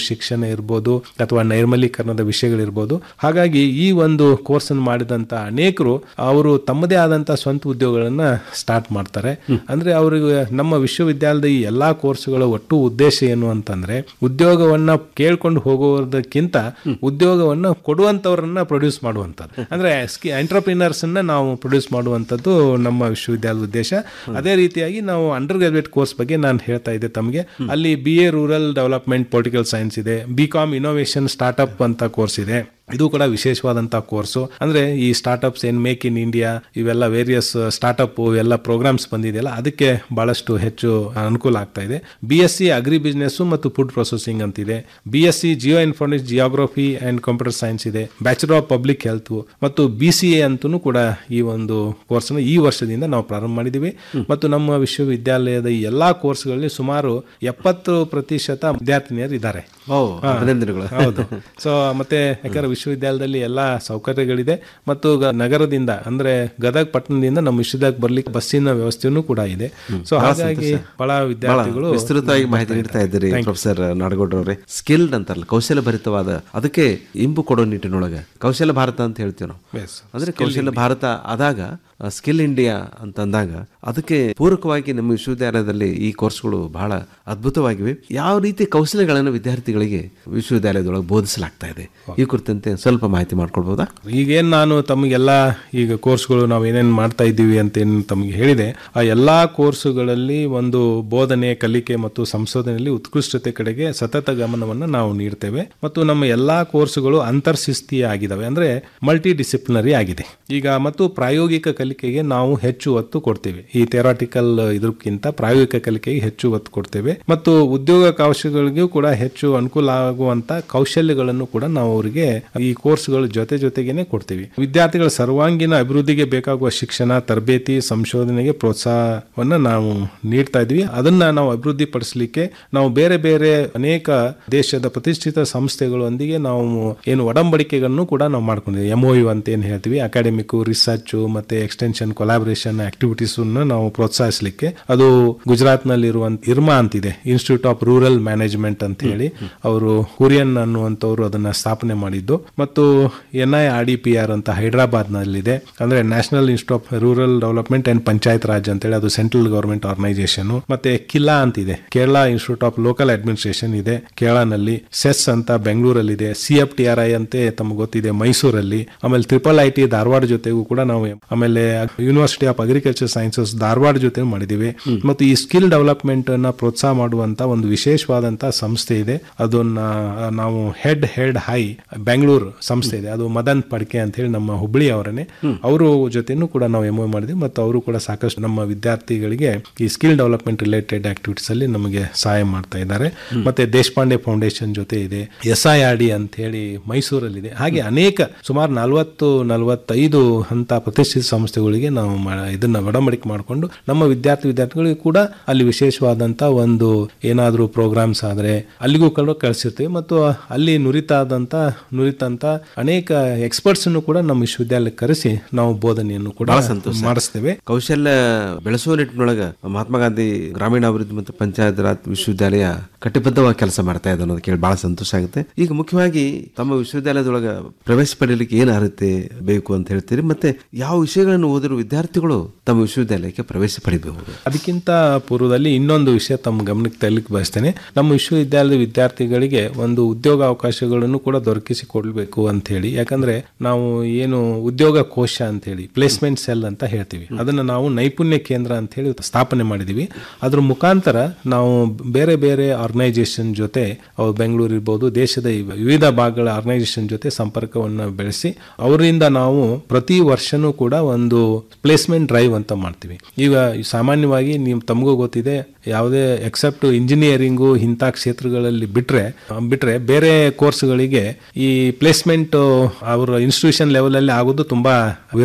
ಶಿಕ್ಷಣ ಇರ್ಬೋದು ಅಥವಾ ನೈರ್ಮಲೀಕರಣದ ವಿಷಯಗಳಿರ್ಬೋದು ಹಾಗಾಗಿ ಈ ಒಂದು ಕೋರ್ಸ್ ಅನ್ನು ಮಾಡಿದಂತ ಅನೇಕರು ಅವರು ತಮ್ಮದೇ ಆದಂತ ಸ್ವಂತ ಉದ್ಯೋಗಗಳನ್ನ ಸ್ಟಾರ್ಟ್ ಮಾಡ್ತಾರೆ ಅಂದ್ರೆ ಅವರಿಗೆ ನಮ್ಮ ವಿಶ್ವವಿದ್ಯಾಲಯದ ಈ ಎಲ್ಲಾ ಕೋರ್ಸ್ಗಳ ಒಟ್ಟು ಉದ್ದೇಶ ಏನು ಅಂತಂದ್ರೆ ಉದ್ಯೋಗವನ್ನ ಕೇಳ್ಕೊಂಡು ಹೋಗೋದಕ್ಕಿಂತ ಉದ್ಯೋಗವನ್ನ ಕೊಡುವಂತವ್ರನ್ನ ಪ್ರೊಡ್ಯೂಸ್ ಮಾಡುವಂಥದ್ದು ಅಂದ್ರೆ ಎಂಟರ್ಪ್ರಿನರ್ಸ್ ಅನ್ನ ನಾವು ಪ್ರೊಡ್ಯೂಸ್ ಮಾಡುವಂಥದ್ದು ನಮ್ಮ ವಿಶ್ವವಿದ್ಯಾಲಯದ ಉದ್ದೇಶ ಅದೇ ರೀತಿಯಾಗಿ ನಾವು ಅಂಡರ್ ಗ್ರಾಜುಯೇಟ್ ಕೋರ್ಸ್ ಬಗ್ಗೆ ನಾನು ಹೇಳ್ತಾ ಇದ್ದೆ ತಮಗೆ ಅಲ್ಲಿ B A rural development political science ಇದೆ ಬಿ ಕಾಮ್ ಇನೋವೇಷನ್ ಸ್ಟಾರ್ಟ್ಅಪ್ ಅಂತ ಕೋರ್ಸ್ ಇದೆ ಇದು ಕೂಡ ವಿಶೇಷವಾದಂತಹ ಕೋರ್ಸು ಅಂದ್ರೆ ಈ ಸ್ಟಾರ್ಟ್ಅಪ್ಸ್ ಏನ್ ಮೇಕ್ ಇನ್ ಇಂಡಿಯಾ ಇವೆಲ್ಲ ವೇರಿಯಸ್ ಸ್ಟಾರ್ಟ್ಅಪ್ ಇವೆಲ್ಲ ಪ್ರೋಗ್ರಾಮ್ಸ್ ಬಂದಿದೆಯಲ್ಲ ಅದಕ್ಕೆ ಬಹಳಷ್ಟು ಹೆಚ್ಚು ಅನುಕೂಲ ಆಗ್ತಾ ಇದೆ B S C agribusiness ಮತ್ತು ಫುಡ್ ಪ್ರೊಸೆಸಿಂಗ್ ಅಂತಿದೆ B S C geo information geography and computer science ಇದೆ ಬ್ಯಾಚುಲರ್ ಆಫ್ ಪಬ್ಲಿಕ್ ಹೆಲ್ತ್ ಮತ್ತು ಬಿ ಸಿ ಎ ಅಂತೂ ಕೂಡ ಈ ಒಂದು ಕೋರ್ಸ್ ಈ ವರ್ಷದಿಂದ ನಾವು ಪ್ರಾರಂಭ ಮಾಡಿದ್ದೀವಿ ಮತ್ತು ನಮ್ಮ ವಿಶ್ವವಿದ್ಯಾಲಯದ ಈ ಎಲ್ಲಾ ಕೋರ್ಸ್ಗಳಲ್ಲಿ ಸುಮಾರು ಎಪ್ಪತ್ತು ಪ್ರತಿಶತ ವಿದ್ಯಾರ್ಥಿನಿಯರು ಇದ್ದಾರೆ ಓ, ಹಾ. ಅಭಿನಂದನೆಗಳು. ಹೌದು ಸೊ ಮತ್ತೆ ಯಾಕಂದ್ರೆ ವಿಶ್ವವಿದ್ಯಾಲಯದಲ್ಲಿ ಎಲ್ಲಾ ಸೌಕರ್ಯಗಳಿದೆ ಮತ್ತು ಗ- ನಗರದಿಂದ ಅಂದ್ರೆ ಗದಗ ಪಟ್ಟಣದಿಂದ ನಮ್ಮ ವಿಶ್ವವಿದ್ಯಾಲಯಕ್ಕೆ ಬರ್ಲಿಕ್ಕೆ ಬಸ್ಸಿನ ವ್ಯವಸ್ಥೆಯೂ ಕೂಡ ಇದೆ ಸೊ ಬಹಳ ಹಾಗಾಗಿ ಸಂತೋಷ. ಬಹಳ ವಿದ್ಯಾರ್ಥಿಗಳು ಬಹಳ ವಿಸ್ತೃತವಾಗಿ ಮಾಹಿತಿ ನೀಡ್ತಾ ಇದ್ದೀರಿ Thank you. ಪ್ರೊಫೆಸರ್ ನಾಡಗೌಡ್ರವ್ರೆ ಸ್ಕಿಲ್ಡ್ ಅಂತಾರಲ್ಲ ಕೌಶಲ್ಯ ಭರಿತವಾದ ಅದಕ್ಕೆ ಇಂಬು ಕೊಡೋ ನಿಟ್ಟಿನೊಳಗೆ ಕೌಶಲ್ಯ ಭಾರತ ಅಂತ ಹೇಳ್ತೀವಿ ನಾವು Yes. ಅಂದ್ರೆ Skill ಕೌಶಲ್ಯ ಭಾರತ ಆದಾಗ ಸ್ಕಿಲ್ ಇಂಡಿಯಾ ಅಂತ ಅಂದಾಗ ಅದಕ್ಕೆ ಪೂರಕವಾಗಿ ನಮ್ಮ ವಿಶ್ವವಿದ್ಯಾಲಯದಲ್ಲಿ ಈ ಕೋರ್ಸ್ಗಳು ಬಹಳ ಅದ್ಭುತವಾಗಿವೆ ಯಾವ ರೀತಿ ಕೌಶಲ್ಯಗಳನ್ನು ವಿದ್ಯಾರ್ಥಿಗಳಿಗೆ ವಿಶ್ವವಿದ್ಯಾಲಯದೊಳಗೆ ಬೋಧಿಸಲಾಗ್ತಾ ಇದೆ ಈ ಕುರಿತಂತೆ ಸ್ವಲ್ಪ ಮಾಹಿತಿ ಮಾಡ್ಕೊಳ್ಬಹುದಾ ಈಗೇನ್ ನಾನು ತಮಗೆಲ್ಲ ಈಗ ಕೋರ್ಸ್ಗಳು ನಾವು ಏನೇನ್ ಮಾಡ್ತಾ ಇದ್ದೀವಿ ಅಂತ ಏನ್ ತಮಗೆ ಹೇಳಿದೆ ಆ ಎಲ್ಲಾ ಕೋರ್ಸುಗಳಲ್ಲಿ ಒಂದು ಬೋಧನೆ ಕಲಿಕೆ ಮತ್ತು ಸಂಶೋಧನೆಯಲ್ಲಿ ಉತ್ಕೃಷ್ಟತೆ ಕಡೆಗೆ ಸತತ ಗಮನವನ್ನು ನಾವು ನೀಡ್ತೇವೆ ಮತ್ತು ನಮ್ಮ ಎಲ್ಲಾ ಕೋರ್ಸುಗಳು ಅಂತರ್ಶಿಸ್ತೀಯ ಆಗಿದಾವೆ ಅಂದ್ರೆ ಮಲ್ಟಿ ಡಿಸಿಪ್ಲಿನರಿ ಆಗಿದೆ ಈಗ ಮತ್ತು ಪ್ರಾಯೋಗಿಕ ಕಲಿಕೆಗೆ ನಾವು ಹೆಚ್ಚು ಒತ್ತು ಕೊಡ್ತೇವೆ ಈ ಥೆರಾಟಿಕಲ್ ಇದಕ್ಕಿಂತ ಪ್ರಾಯೋಗಿಕ ಕಲಿಕೆಗೆ ಹೆಚ್ಚು ಒತ್ತು ಕೊಡ್ತೇವೆ ಮತ್ತು ಉದ್ಯೋಗಾವಕಾಶಗಳಿಗೂ ಕೂಡ ಹೆಚ್ಚು ಅನುಕೂಲ ಆಗುವಂತ ಕೌಶಲ್ಯಗಳನ್ನು ಕೂಡ ನಾವು ಅವರಿಗೆ ಈ ಕೋರ್ಸ್ಗಳ ಜೊತೆ ಜೊತೆಗೇನೆ ಕೊಡ್ತೀವಿ ವಿದ್ಯಾರ್ಥಿಗಳ ಸರ್ವಾಂಗೀಣ ಅಭಿವೃದ್ಧಿಗೆ ಬೇಕಾಗುವ ಶಿಕ್ಷಣ ತರಬೇತಿ ಸಂಶೋಧನೆಗೆ ಪ್ರೋತ್ಸಾಹವನ್ನ ನಾವು ನೀಡ್ತಾ ಇದ್ವಿ ಅದನ್ನ ನಾವು ಅಭಿವೃದ್ಧಿ ಪಡಿಸಲಿಕ್ಕೆ ನಾವು ಬೇರೆ ಬೇರೆ ಅನೇಕ ದೇಶದ ಪ್ರತಿಷ್ಠಿತ ಸಂಸ್ಥೆಗಳೊಂದಿಗೆ ನಾವು ಏನು ಒಡಂಬಡಿಕೆಗಳನ್ನು ಕೂಡ ನಾವು ಮಾಡ್ಕೊಂಡಿದ್ದೀವಿ ಎಂ ಅಂತ ಏನು ಹೇಳ್ತೀವಿ ಅಕಾಡೆಮಿಕ್ ರಿಸರ್ಚ್ ಮತ್ತೆ ಎಕ್ಸ್ಟೆನ್ಷನ್ ಕೊಲಾಬರೇಷನ್ ಆಕ್ಟಿವಿಟೀಸ್ ನಾವು ಪ್ರೋತ್ಸಾಹಿಸಲಿಕ್ಕೆ ಅದು ಗುಜರಾತ್ ನಲ್ಲಿ ಇರುವಂತ ಇರ್ಮಾ ಅಂತಿದೆ ಇನ್ಸ್ಟಿಟ್ಯೂಟ್ ಆಫ್ ರೂರಲ್ ಮ್ಯಾನೇಜ್ಮೆಂಟ್ ಅಂತ ಹೇಳಿ ಅವರು ಕುರಿಯನ್ ಅನ್ನುವಂಥವ್ರು ಅದನ್ನ ಸ್ಥಾಪನೆ ಮಾಡಿದ್ದು ಮತ್ತು N I R D P R ಅಂತ ಹೈದರಾಬಾದ್ ನಲ್ಲಿದೆ ಅಂದ್ರೆ national institute of rural development and Panchayat Raj ಅಂತ ಹೇಳಿ ಅದು ಸೆಂಟ್ರಲ್ ಗವರ್ಮೆಂಟ್ ಆರ್ಗನೈಸೇಷನ್ ಮತ್ತೆ ಕಿಲಾ ಅಂತಿದೆ Kerala institute of local administration ಇದೆ ಕೇರಳನಲ್ಲಿ ಸೆಸ್ ಅಂತ ಬೆಂಗಳೂರಲ್ಲಿ ಇದೆ C F T R I ಅಂತೆ ತಮಗೆ ಗೊತ್ತಿದೆ ಮೈಸೂರಲ್ಲಿ ಆಮೇಲೆ ಟ್ರಿಪಲ್ ಐ ಟಿ ಧಾರವಾಡ ಜೊತೆಗೂ ಕೂಡ ನಾವು ಆಮೇಲೆ university of agriculture sciences Dharwad ಜೊತೆ ಮಾಡಿದ್ದೀವಿ ಮತ್ತು ಈ ಸ್ಕಿಲ್ ಡೆವಲಪ್ಮೆಂಟ್ ಅನ್ನ ಪ್ರೋತ್ಸಾಹ ಮಾಡುವಂತ ಒಂದು ವಿಶೇಷವಾದಂತಹ ಸಂಸ್ಥೆ ಇದೆ ಅದನ್ನ ನಾವು ಹೆಡ್ ಹೆಡ್ ಹೈ ಬೆಂಗಳೂರು ಸಂಸ್ಥೆ ಇದೆ ಅದು ಮದನ್ ಪಡ್ಕೆ ಅಂತ ಹೇಳಿ ನಮ್ಮ ಹುಬ್ಬಳ್ಳಿ ಅವರನ್ನೇ ಅವರು ಜೊತೆನೂ ಕೂಡ ನಾವು ಎಮ್ ಮಾಡಿದ್ವಿ ಮತ್ತು ಅವರು ಕೂಡ ಸಾಕಷ್ಟು ನಮ್ಮ ವಿದ್ಯಾರ್ಥಿಗಳಿಗೆ ಈ ಸ್ಕಿಲ್ ಡೆವಲಪ್ಮೆಂಟ್ ರಿಲೇಟೆಡ್ ಆಕ್ಟಿವಿಟೀಸ್ ಅಲ್ಲಿ ನಮಗೆ ಸಹಾಯ ಮಾಡ್ತಾ ಇದ್ದಾರೆ ಮತ್ತೆ ದೇಶಪಾಂಡೆ ಫೌಂಡೇಶನ್ ಜೊತೆ ಇದೆ ಎಸ್ ಐ ಆರ್ ಡಿ ಅಂತ ಹೇಳಿ ಮೈಸೂರಲ್ಲಿದೆ ಹಾಗೆ ಅನೇಕ ಸುಮಾರು ನಲವತ್ತು ನಲವತ್ತೈದು ಅಂತ ಪ್ರತಿಷ್ಠಿತ ಸಂಸ್ಥೆಗಳಿಗೆ ನಾವು ಮಾ- ಇದನ್ನ ಒಡಂಬಡಿಕೆ ಮಾಡಿಕೊಂಡು ನಮ್ಮ ವಿದ್ಯಾರ್ಥಿ ವಿದ್ಯಾರ್ಥಿಗಳಿಗೆ ಕೂಡ ಅಲ್ಲಿ ವಿಶೇಷವಾದಂತ ಒಂದು ಏನಾದರೂ ಪ್ರೋಗ್ರಾಮ್ಸ್ ಆದ್ರೆ ಅಲ್ಲಿಗೂ ಕೂಡ ಕಳಿಸಿರ್ತೀವಿ ಮತ್ತು ಅಲ್ಲಿ ನುರಿತಾದಂತ ನುರಿತಂತ ಅನೇಕ ಎಕ್ಸ್ಪರ್ಟ್ಸ್ ಅನ್ನು ಕೂಡ ನಮ್ಮ ವಿಶ್ವವಿದ್ಯಾಲಯಕ್ಕೆ ಕರೆಸಿ ನಾವು ಬೋಧನೆಯನ್ನು ಕೂಡ ಬಹಳ ಸಂತೋಷ ಮಾಡಿಸ್ತೇವೆ ಕೌಶಲ್ಯ ಬೆಳೆಸುವ ನಿಟ್ಟಿನೊಳಗ ಮಹಾತ್ಮ ಗಾಂಧಿ ಗ್ರಾಮೀಣಾಭಿವೃದ್ಧಿ ಮತ್ತು ಪಂಚಾಯತ್ ರಾಜ್ ವಿಶ್ವವಿದ್ಯಾಲಯ ಕಟಿಬದ್ಧವಾಗಿ ಕೆಲಸ ಮಾಡ್ತಾ ಇದೆ ಅನ್ನೋದು ಕೇಳಿ ಬಹಳ ಸಂತೋಷ ಆಗುತ್ತೆ ಈಗ ಮುಖ್ಯವಾಗಿ ತಮ್ಮ ವಿಶ್ವವಿದ್ಯಾಲಯದೊಳಗ ಪ್ರವೇಶ ಪಡೆಯಲಿಕ್ಕೆ ಏನು ಅರ್ಹತೆ ಬೇಕು ಅಂತ ಹೇಳ್ತೀರಿ ಮತ್ತೆ ಯಾವ ವಿಷಯಗಳನ್ನು ಓದಿರುವ ವಿದ್ಯಾರ್ಥಿಗಳು ತಮ್ಮ ವಿಶ್ವವಿದ್ಯಾಲಯಕ್ಕೆ ಪ್ರವೇಶ ಪಡಿಬಹುದು ಅದಕ್ಕಿಂತ ಪೂರ್ವದಲ್ಲಿ ಇನ್ನೊಂದು ವಿಷಯ ತಮ್ಮ ಗಮನಕ್ಕೆ ತರಲಿಕ್ಕೆ ಬಯಸ್ತೇನೆ ನಮ್ಮ ವಿಶ್ವವಿದ್ಯಾಲಯದ ವಿದ್ಯಾರ್ಥಿಗಳಿಗೆ ಒಂದು ಉದ್ಯೋಗ ಅವಕಾಶಗಳನ್ನು ಕೂಡ ದೊರಕಿಸಿಕೊಡ್ಬೇಕು ಅಂತ ಹೇಳಿ ಯಾಕಂದ್ರೆ ನಾವು ಏನು ಉದ್ಯೋಗ ಕೋಶ ಅಂತ ಹೇಳಿ ಪ್ಲೇಸ್ಮೆಂಟ್ ಸೆಲ್ ಅಂತ ಹೇಳ್ತೀವಿ ಅದನ್ನ ನಾವು ನೈಪುಣ್ಯ ಕೇಂದ್ರ ಅಂತ ಹೇಳಿ ಸ್ಥಾಪನೆ ಮಾಡಿದೀವಿ ಅದ್ರ ಮುಖಾಂತರ ನಾವು ಬೇರೆ ಬೇರೆ ಆರ್ಗನೈಸೇಷನ್ ಜೊತೆ ಅವು ಬೆಂಗಳೂರು ಇರ್ಬೋದು ದೇಶದ ಈ ವಿವಿಧ ಭಾಗಗಳ ಆರ್ಗನೈಸೇಷನ್ ಜೊತೆ ಸಂಪರ್ಕವನ್ನು ಬೆಳೆಸಿ ಅವರಿಂದ ನಾವು ಪ್ರತಿ ವರ್ಷನೂ ಕೂಡ ಒಂದು ಪ್ಲೇಸ್ಮೆಂಟ್ ಡ್ರೈವ್ ಅಂತ ಮಾಡ್ತೀವಿ ಈಗ ಸಾಮಾನ್ಯವಾಗಿ ನೀವು ತಮಗೂ ಗೊತ್ತಿದೆ ಯಾವುದೇ ಎಕ್ಸೆಪ್ಟ್ ಇಂಜಿನಿಯರಿಂಗು ಇಂಥ ಕ್ಷೇತ್ರಗಳಲ್ಲಿ ಬಿಟ್ರೆ ಬಿಟ್ರೆ ಬೇರೆ ಕೋರ್ಸ್ಗಳಿಗೆ ಈ ಪ್ಲೇಸ್ಮೆಂಟ್ ಅವರ ಇನ್ಸ್ಟಿಟ್ಯೂಷನ್ ಲೆವೆಲ್ ಅಲ್ಲಿ ಆಗೋದು ತುಂಬಾ ವಿರಳ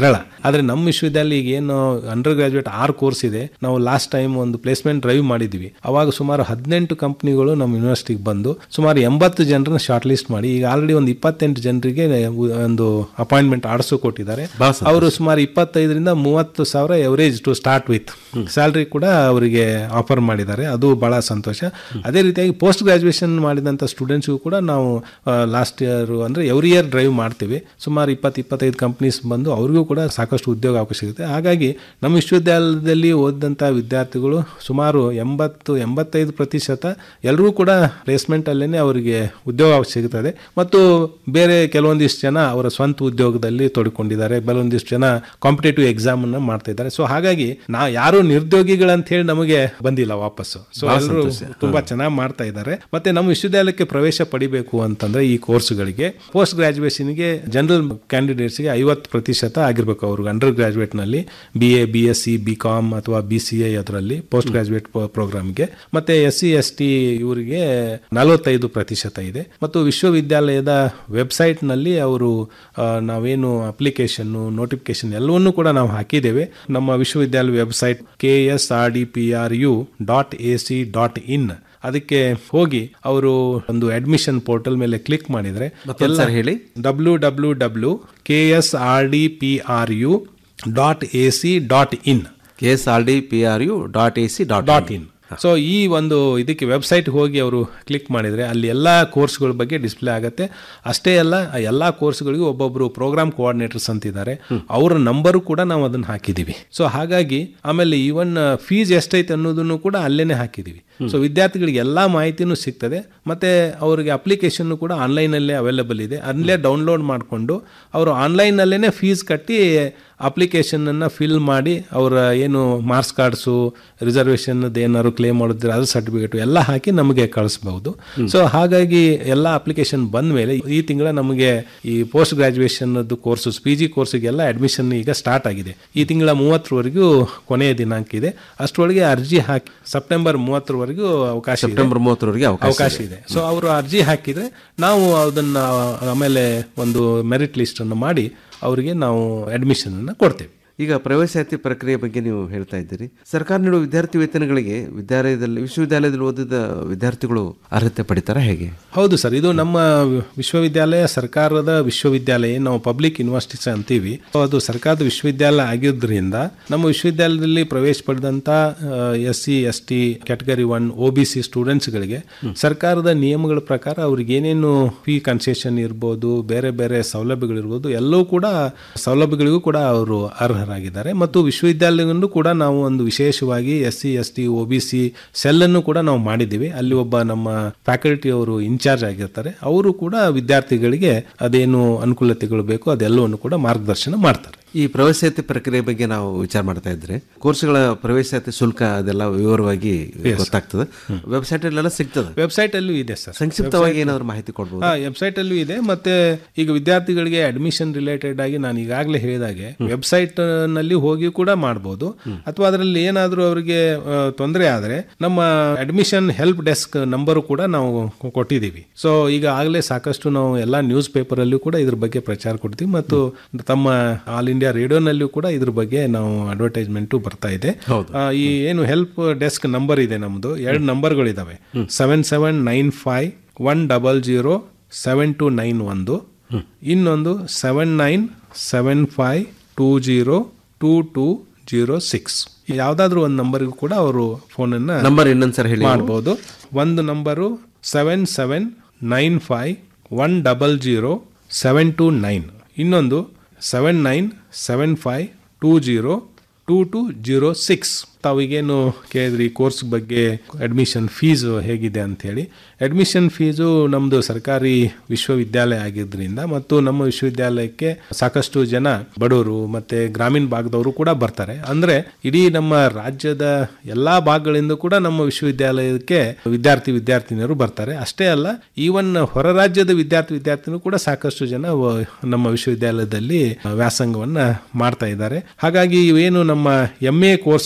ಆದರೆ ನಮ್ಮ ವಿಶ್ವವಿದ್ಯಾಲಯ ಈಗ ಏನು ಅಂಡರ್ ಗ್ರಾಜುಯೇಟ್ ಆರು ಕೋರ್ಸ್ ಇದೆ ನಾವು ಲಾಸ್ಟ್ ಟೈಮ್ ಒಂದು ಪ್ಲೇಸ್ಮೆಂಟ್ ಡ್ರೈವ್ ಮಾಡಿದ್ವಿ ಅವಾಗ ಸುಮಾರು ಹದಿನೆಂಟು ಕಂಪ್ನಿಗಳು ನಮ್ಮ ಯೂನಿವರ್ಸಿಟಿಗೆ ಬಂದು ಸುಮಾರು ಎಂಬತ್ತು ಜನರನ್ನ ಶಾರ್ಟ್ ಲಿಸ್ಟ್ ಮಾಡಿ ಈಗ ಆಲ್ರೆಡಿ ಒಂದು ಇಪ್ಪತ್ತೆಂಟು ಜನರಿಗೆ ಒಂದು ಅಪಾಯಿಂಟ್ಮೆಂಟ್ ಆರ್ಡ್ಸು ಕೊಟ್ಟಿದ್ದಾರೆ ಅವರು ಸುಮಾರು ಇಪ್ಪತ್ತೈದರಿಂದ ಮೂವತ್ತು ಸಾವಿರ average to start with salary ಕೂಡ ಅವರಿಗೆ ಆಫರ್ ಮಾಡಿದ್ದಾರೆ ಅದು ಬಹಳ ಸಂತೋಷ ಅದೇ ರೀತಿಯಾಗಿ ಪೋಸ್ಟ್ ಗ್ರಾಜುಯೇಷನ್ ಮಾಡಿದಂಥ ಸ್ಟೂಡೆಂಟ್ಸ್ಗೂ ಕೂಡ ನಾವು ಲಾಸ್ಟ್ ಇಯರ್ ಅಂದರೆ ಎವ್ರಿ ಇಯರ್ ಡ್ರೈವ್ ಮಾಡ್ತೀವಿ ಸುಮಾರು ಇಪ್ಪತ್ತು ಇಪ್ಪತ್ತೈದು ಕಂಪ್ನೀಸ್ ಬಂದು ಅವ್ರಿಗೂ ಕೂಡ ಸಾಕಷ್ಟು ಉದ್ಯೋಗ ಅವಕಾಶ ಸಿಗುತ್ತೆ ಹಾಗಾಗಿ ನಮ್ಮ ವಿಶ್ವವಿದ್ಯಾಲಯದಲ್ಲಿ ಓದಿದಂಥ ವಿದ್ಯಾರ್ಥಿಗಳು ಸುಮಾರು ಎಂಬತ್ತು ಎಂಬತ್ತೈದು ಪ್ರತಿಶತ ಎಲ್ಲರೂ ಕೂಡ ಪ್ಲೇಸ್ಮೆಂಟಲ್ಲೇ ಅವರಿಗೆ ಉದ್ಯೋಗ ಅವಕಾಶ ಸಿಗುತ್ತದೆ ಮತ್ತು ಬೇರೆ ಕೆಲವೊಂದಿಷ್ಟು ಜನ ಅವರ ಸ್ವಂತ ಉದ್ಯೋಗದಲ್ಲಿ ತೊಡ್ಕೊಂಡಿದ್ದಾರೆ ಕೆಲವೊಂದಿಷ್ಟು ಜನ ಕಾಂಪಿಟೇಟಿವ್ ಎಕ್ಸಾಮ್ ಅನ್ನ ಮಾಡ್ತಾ ಇದ್ದಾರೆ ಸೊ ಹಾಗಾಗಿ ನಾ ಯಾರು ನಿರ್ದ್ಯೋಗಿಗಳಂತ ಹೇಳಿ ನಮಗೆ ಬಂದಿಲ್ಲ ವಾಪಸ್ಸು ಸೊ ಬಹಳ ಎಲ್ಲರೂ ಸಂತೋಷ. ತುಂಬಾ ಚೆನ್ನಾಗಿ ಮಾಡ್ತಾ ಇದ್ದಾರೆ ಮತ್ತೆ ನಮ್ಮ ವಿಶ್ವವಿದ್ಯಾಲಯಕ್ಕೆ ಪ್ರವೇಶ ಪಡಿಬೇಕು ಅಂತಂದ್ರೆ ಈ ಕೋರ್ಸ್ಗಳಿಗೆ ಪೋಸ್ಟ್ ಗ್ರಾಜುಯೇಷನ್ಗೆ ಜನರಲ್ ಕ್ಯಾಂಡಿಡೇಟ್ಸ್ಗೆ ಐವತ್ತು ಪ್ರತಿಶತ ಆಗಿರ್ಬೇಕು ಅವ್ರಿಗೆ ಅಂಡರ್ ಗ್ರಾಜುಯೇಟ್ ನಲ್ಲಿ B A B S C B com ಅಥವಾ ಬಿ ಸಿ ಎ ಅದರಲ್ಲಿ ಪೋಸ್ಟ್ ಗ್ರಾಜುಯೇಟ್ ಪ್ರೋಗ್ರಾಮ್ಗೆ ಮತ್ತೆ ಎಸ್ ಸಿ ಎಸ್ ಟಿ ಇವರಿಗೆ ನಲವತ್ತೈದು ಪ್ರತಿಶತ ಇದೆ ಮತ್ತು ವಿಶ್ವವಿದ್ಯಾಲಯದ ವೆಬ್ಸೈಟ್ ನಲ್ಲಿ ಅವರು ಆ, ನಾವೇನು ಅಪ್ಲಿಕೇಶನ್ ನೋಟಿಫಿಕೇಶನ್ ಎಲ್ಲವನ್ನೂ ಕೂಡ ನಾವು ಹಾಕಿದ್ದೇವೆ ನಮ್ಮ ವಿಶ್ವವಿದ್ಯಾಲಯ website K S R D P R U dot A C dot in ಅದಕ್ಕೆ ಹೋಗಿ ಅವರು ಒಂದು ಅಡ್ಮಿಷನ್ ಪೋರ್ಟಲ್ ಮೇಲೆ ಕ್ಲಿಕ್ ಮಾಡಿದ್ರೆ ಮತ್ತೊಂದ್ ಸಾರಿ ಹೇಳಿ. W W W K S R D P R U dot A C dot in K S R D P R U dot A C dot dot in so ಈ ಒಂದು ಇದಕ್ಕೆ ವೆಬ್ಸೈಟ್ ಹೋಗಿ ಅವರು ಕ್ಲಿಕ್ ಮಾಡಿದರೆ ಅಲ್ಲಿ ಎಲ್ಲ ಕೋರ್ಸ್ಗಳ ಬಗ್ಗೆ ಡಿಸ್ಪ್ಲೇ ಆಗುತ್ತೆ ಅಷ್ಟೇ ಅಲ್ಲ ಆ ಎಲ್ಲ ಕೋರ್ಸ್ಗಳಿಗೂ ಒಬ್ಬೊಬ್ಬರು ಪ್ರೋಗ್ರಾಮ್ ಕೋಆರ್ಡಿನೇಟರ್ಸ್ ಅಂತಿದ್ದಾರೆ ಅವರ ನಂಬರು ಕೂಡ ನಾವು ಅದನ್ನು ಹಾಕಿದ್ದೀವಿ ಸೊ ಹಾಗಾಗಿ ಆಮೇಲೆ ಈವನ್ ಫೀಸ್ ಎಷ್ಟೈತೆ ಅನ್ನೋದನ್ನು ಕೂಡ ಅಲ್ಲೇನೆ ಹಾಕಿದ್ದೀವಿ ಸೊ ವಿದ್ಯಾರ್ಥಿಗಳಿಗೆ ಎಲ್ಲ ಮಾಹಿತಿನೂ ಸಿಗ್ತದೆ ಮತ್ತೆ ಅವರಿಗೆ ಅಪ್ಲಿಕೇಶನ್ ಕೂಡ ಆನ್ಲೈನಲ್ಲೇ ಅವೈಲೇಬಲ್ ಇದೆ ಅಲ್ಲೇ ಡೌನ್ಲೋಡ್ ಮಾಡಿಕೊಂಡು ಅವರು ಆನ್ಲೈನಲ್ಲೇ ಫೀಸ್ ಕಟ್ಟಿ ಅಪ್ಲಿಕೇಶನನ್ನು ಫಿಲ್ ಮಾಡಿ ಅವರ ಏನು ಮಾರ್ಕ್ಸ್ ಕಾರ್ಡ್ಸು ರಿಸರ್ವೇಷನ್ ಏನಾದ್ರು ಕ್ಲೇಮ್ ಮಾಡಿದ್ರೆ ಅದು ಸರ್ಟಿಫಿಕೇಟು ಎಲ್ಲ ಹಾಕಿ ನಮಗೆ ಕಳಿಸ್ಬಹುದು ಸೊ ಹಾಗಾಗಿ ಎಲ್ಲ ಅಪ್ಲಿಕೇಶನ್ ಬಂದ ಮೇಲೆ ಈ ತಿಂಗಳ ನಮಗೆ ಈ post graduation courses P G ಕೋರ್ಸಿಗೆಲ್ಲ ಅಡ್ಮಿಷನ್ ಈಗ ಸ್ಟಾರ್ಟ್ ಆಗಿದೆ ಈ ತಿಂಗಳ ಮೂವತ್ತರವರೆಗೂ ಕೊನೆಯ ದಿನಾಂಕ ಇದೆ ಅಷ್ಟರೊಳಗೆ ಅರ್ಜಿ ಹಾಕಿ ಸೆಪ್ಟೆಂಬರ್ ಮೂವತ್ತರವರೆಗೂ ಅವಕಾಶ ಇದೆ. ಸೆಪ್ಟೆಂಬರ್ ಮೂವತ್ತರವರೆಗೆ ಅವಕಾಶ ಅವಕಾಶ ಇದೆ ಸೊ ಅವರು ಅರ್ಜಿ ಹಾಕಿದ್ರೆ ನಾವು ಅದನ್ನ ಆಮೇಲೆ ಒಂದು ಮೆರಿಟ್ ಲಿಸ್ಟ್ ಅನ್ನು ಮಾಡಿ ಅವರಿಗೆ ನಾವು ಅಡ್ಮಿಷನ್ ಅನ್ನು ಕೊಡ್ತೇವೆ ಈಗ ಪ್ರವೇಶಾತಿ ಪ್ರಕ್ರಿಯೆ ಬಗ್ಗೆ ನೀವು ಹೇಳ್ತಾ ಇದ್ದೀರಿ ಸರ್ಕಾರ ನೀಡುವ ವಿದ್ಯಾರ್ಥಿ ವೇತನಗಳಿಗೆ ವಿದ್ಯಾಲಯದಲ್ಲಿ ವಿಶ್ವವಿದ್ಯಾಲಯದಲ್ಲಿ ಓದಿದ ವಿದ್ಯಾರ್ಥಿಗಳು ಅರ್ಹತೆ ಪಡಿತಾರ ಹೇಗೆ ಹೌದು ಸರ್ ಇದು ನಮ್ಮ ವಿಶ್ವವಿದ್ಯಾಲಯ ಸರ್ಕಾರದ ವಿಶ್ವವಿದ್ಯಾಲಯ ನಾವು ಪಬ್ಲಿಕ್ ಯೂನಿವರ್ಸಿಟೀಸ್ ಅಂತೀವಿ ಸೊ ಅದು ಸರ್ಕಾರದ ವಿಶ್ವವಿದ್ಯಾಲಯ ಆಗಿದ್ದರಿಂದ ನಮ್ಮ ವಿಶ್ವವಿದ್ಯಾಲಯದಲ್ಲಿ ಪ್ರವೇಶ ಪಡೆದಂತ S C S T category one O B C ಸ್ಟೂಡೆಂಟ್ಸ್ಗಳಿಗೆ ಸರ್ಕಾರದ ನಿಯಮಗಳ ಪ್ರಕಾರ ಅವ್ರಿಗೆ ಏನೇನು ಫೀ ಕನ್ಸೆಷನ್ ಇರ್ಬೋದು ಬೇರೆ ಬೇರೆ ಸೌಲಭ್ಯಗಳಿರ್ಬೋದು ಎಲ್ಲವೂ ಕೂಡ ಸೌಲಭ್ಯಗಳಿಗೂ ಕೂಡ ಅವರು ಅರ್ಹರಾಗಿದ್ದಾರೆ ಮತ್ತು ವಿಶ್ವವಿದ್ಯಾಲಯವನ್ನು ಕೂಡ ನಾವು ಒಂದು ವಿಶೇಷವಾಗಿ S C S T O B C cell ಅನ್ನು ಕೂಡ ನಾವು ಮಾಡಿದ್ದೀವಿ ಅಲ್ಲಿ ಒಬ್ಬ ನಮ್ಮ ಫ್ಯಾಕಲ್ಟಿ ಅವರು ಇನ್ಚಾರ್ಜ್ ಆಗಿರ್ತಾರೆ ಅವರು ಕೂಡ ವಿದ್ಯಾರ್ಥಿಗಳಿಗೆ ಅದೇನು ಅನುಕೂಲತೆಗಳು ಬೇಕು ಅದೆಲ್ಲವನ್ನು ಕೂಡ ಮಾರ್ಗದರ್ಶನ ಮಾಡ್ತಾರೆ ಈ ಪ್ರವೇಶಾತಿ ಪ್ರಕ್ರಿಯೆ ಬಗ್ಗೆ ನಾವು ವಿಚಾರ ಮಾಡ್ತಾ ಇದ್ರೆ ಕೋರ್ಸ್ಗಳ ಪ್ರವೇಶಾತಿ ಶುಲ್ಕ ಅದೆಲ್ಲ ವಿವರವಾಗಿ ಗೊತ್ತಾಗ್ತದೆ ವೆಬ್ಸೈಟ್ ಅಲ್ಲೆಲ್ಲ ಸಿಗ್ತದೆ ವೆಬ್ಸೈಟ್ ಅಲ್ಲೂ ಇದೆ ಸರ್ ಸಂಕ್ಷಿಪ್ತವಾಗಿ ಏನಾದ್ರು ಮಾಹಿತಿ ಕೊಡ್ಬೋದು ಹಾ ವೆಬ್ಸೈಟ್ ಅಲ್ಲೂ ಇದೆ ಮತ್ತೆ ಈಗ ವಿದ್ಯಾರ್ಥಿಗಳಿಗೆ ಅಡ್ಮಿಷನ್ ರಿಲೇಟೆಡ್ ಆಗಿ ನಾನು ಈಗಾಗಲೇ ಹೇಳಿದಾಗೆ ವೆಬ್ಸೈಟ್ ನಲ್ಲಿ ಹೋಗಿ ಕೂಡ ಮಾಡಬಹುದು ಅಥವಾ ಅದರಲ್ಲಿ ಏನಾದರೂ ಅವರಿಗೆ ತೊಂದರೆ ಆದರೆ ನಮ್ಮ ಅಡ್ಮಿಷನ್ ಹೆಲ್ಪ್ ಡೆಸ್ಕ್ ನಂಬರು ಕೂಡ ನಾವು ಕೊ- ಕೊಟ್ಟಿದ್ದೀವಿ ಸೊ ಈಗ ಆಗಲೇ ಸಾಕಷ್ಟು ನಾವು ಎಲ್ಲ ನ್ಯೂಸ್ ಪೇಪರ್ ಅಲ್ಲೂ ಕೂಡ ಇದ್ರ ಬಗ್ಗೆ ಪ್ರಚಾರ ಕೊಡ್ತೀವಿ ಮತ್ತು ತಮ್ಮ ಆಲ್ ಇಂಡಿಯಾ ರೇಡಿಯೋನಲ್ಲೂ ಕೂಡ ಇದ್ರ ಬಗ್ಗೆ ನಾವು ಅಡ್ವರ್ಟೈಸ್ಮೆಂಟು ಬರ್ತಾ ಇದೆ ಆ, ಈ ಏನು ಹೆಲ್ಪ್ ಡೆಸ್ಕ್ ನಂಬರ್ ಇದೆ ನಮ್ಮದು ಎರಡು ನಂಬರ್ಗಳಿದಾವೆ seven seven nine five one double zero seven two nine ಒಂದು ಇನ್ನೊಂದು seven nine seven five two zero two two zero six ಯಾವುದಾದ್ರೂ ಒಂದು ನಂಬರ್ಗೂ ಕೂಡ ಅವರು ಫೋನನ್ನು ನಂಬರ್ ಇನ್ನೊಂದ್ಸರಿ ಹೇಳಿ ಮಾಡ್ಬೋದು ಒಂದು number seven seven nine five one double zero seven two nine ಇನ್ನೊಂದು seven nine seven five two zero two two zero six ತಾವಿಗೇನು ಕೇಳಿದ್ರಿ ಕೋರ್ಸ್ ಬಗ್ಗೆ ಅಡ್ಮಿಷನ್ ಫೀಸು ಹೇಗಿದೆ ಅಂಥೇಳಿ ಅಡ್ಮಿಷನ್ ಫೀಸು ನಮ್ಮದು ಸರ್ಕಾರಿ ವಿಶ್ವವಿದ್ಯಾಲಯ ಆಗಿದ್ದರಿಂದ ಮತ್ತು ನಮ್ಮ ವಿಶ್ವವಿದ್ಯಾಲಯಕ್ಕೆ ಸಾಕಷ್ಟು ಜನ ಬಡವರು ಮತ್ತು ಗ್ರಾಮೀಣ ಭಾಗದವರು ಕೂಡ ಬರ್ತಾರೆ ಅಂದರೆ ಇಡೀ ನಮ್ಮ ರಾಜ್ಯದ ಎಲ್ಲ ಭಾಗಗಳಿಂದ ಕೂಡ ನಮ್ಮ ವಿಶ್ವವಿದ್ಯಾಲಯಕ್ಕೆ ವಿದ್ಯಾರ್ಥಿ ವಿದ್ಯಾರ್ಥಿನಿಯರು ಬರ್ತಾರೆ ಅಷ್ಟೇ ಅಲ್ಲ ಈವನ್ ಹೊರ ರಾಜ್ಯದ ವಿದ್ಯಾರ್ಥಿ ವಿದ್ಯಾರ್ಥಿನೂ ಕೂಡ ಸಾಕಷ್ಟು ಜನ ವ- ನಮ್ಮ ವಿಶ್ವವಿದ್ಯಾಲಯದಲ್ಲಿ ವ್ಯಾಸಂಗವನ್ನ ಮಾಡ್ತಾ ಇದ್ದಾರೆ ಹಾಗಾಗಿ ಇವೇನು ನಮ್ಮ ಎಂ ಎ ಕೋರ್ಸ್ಗಳೆಲ್ಲ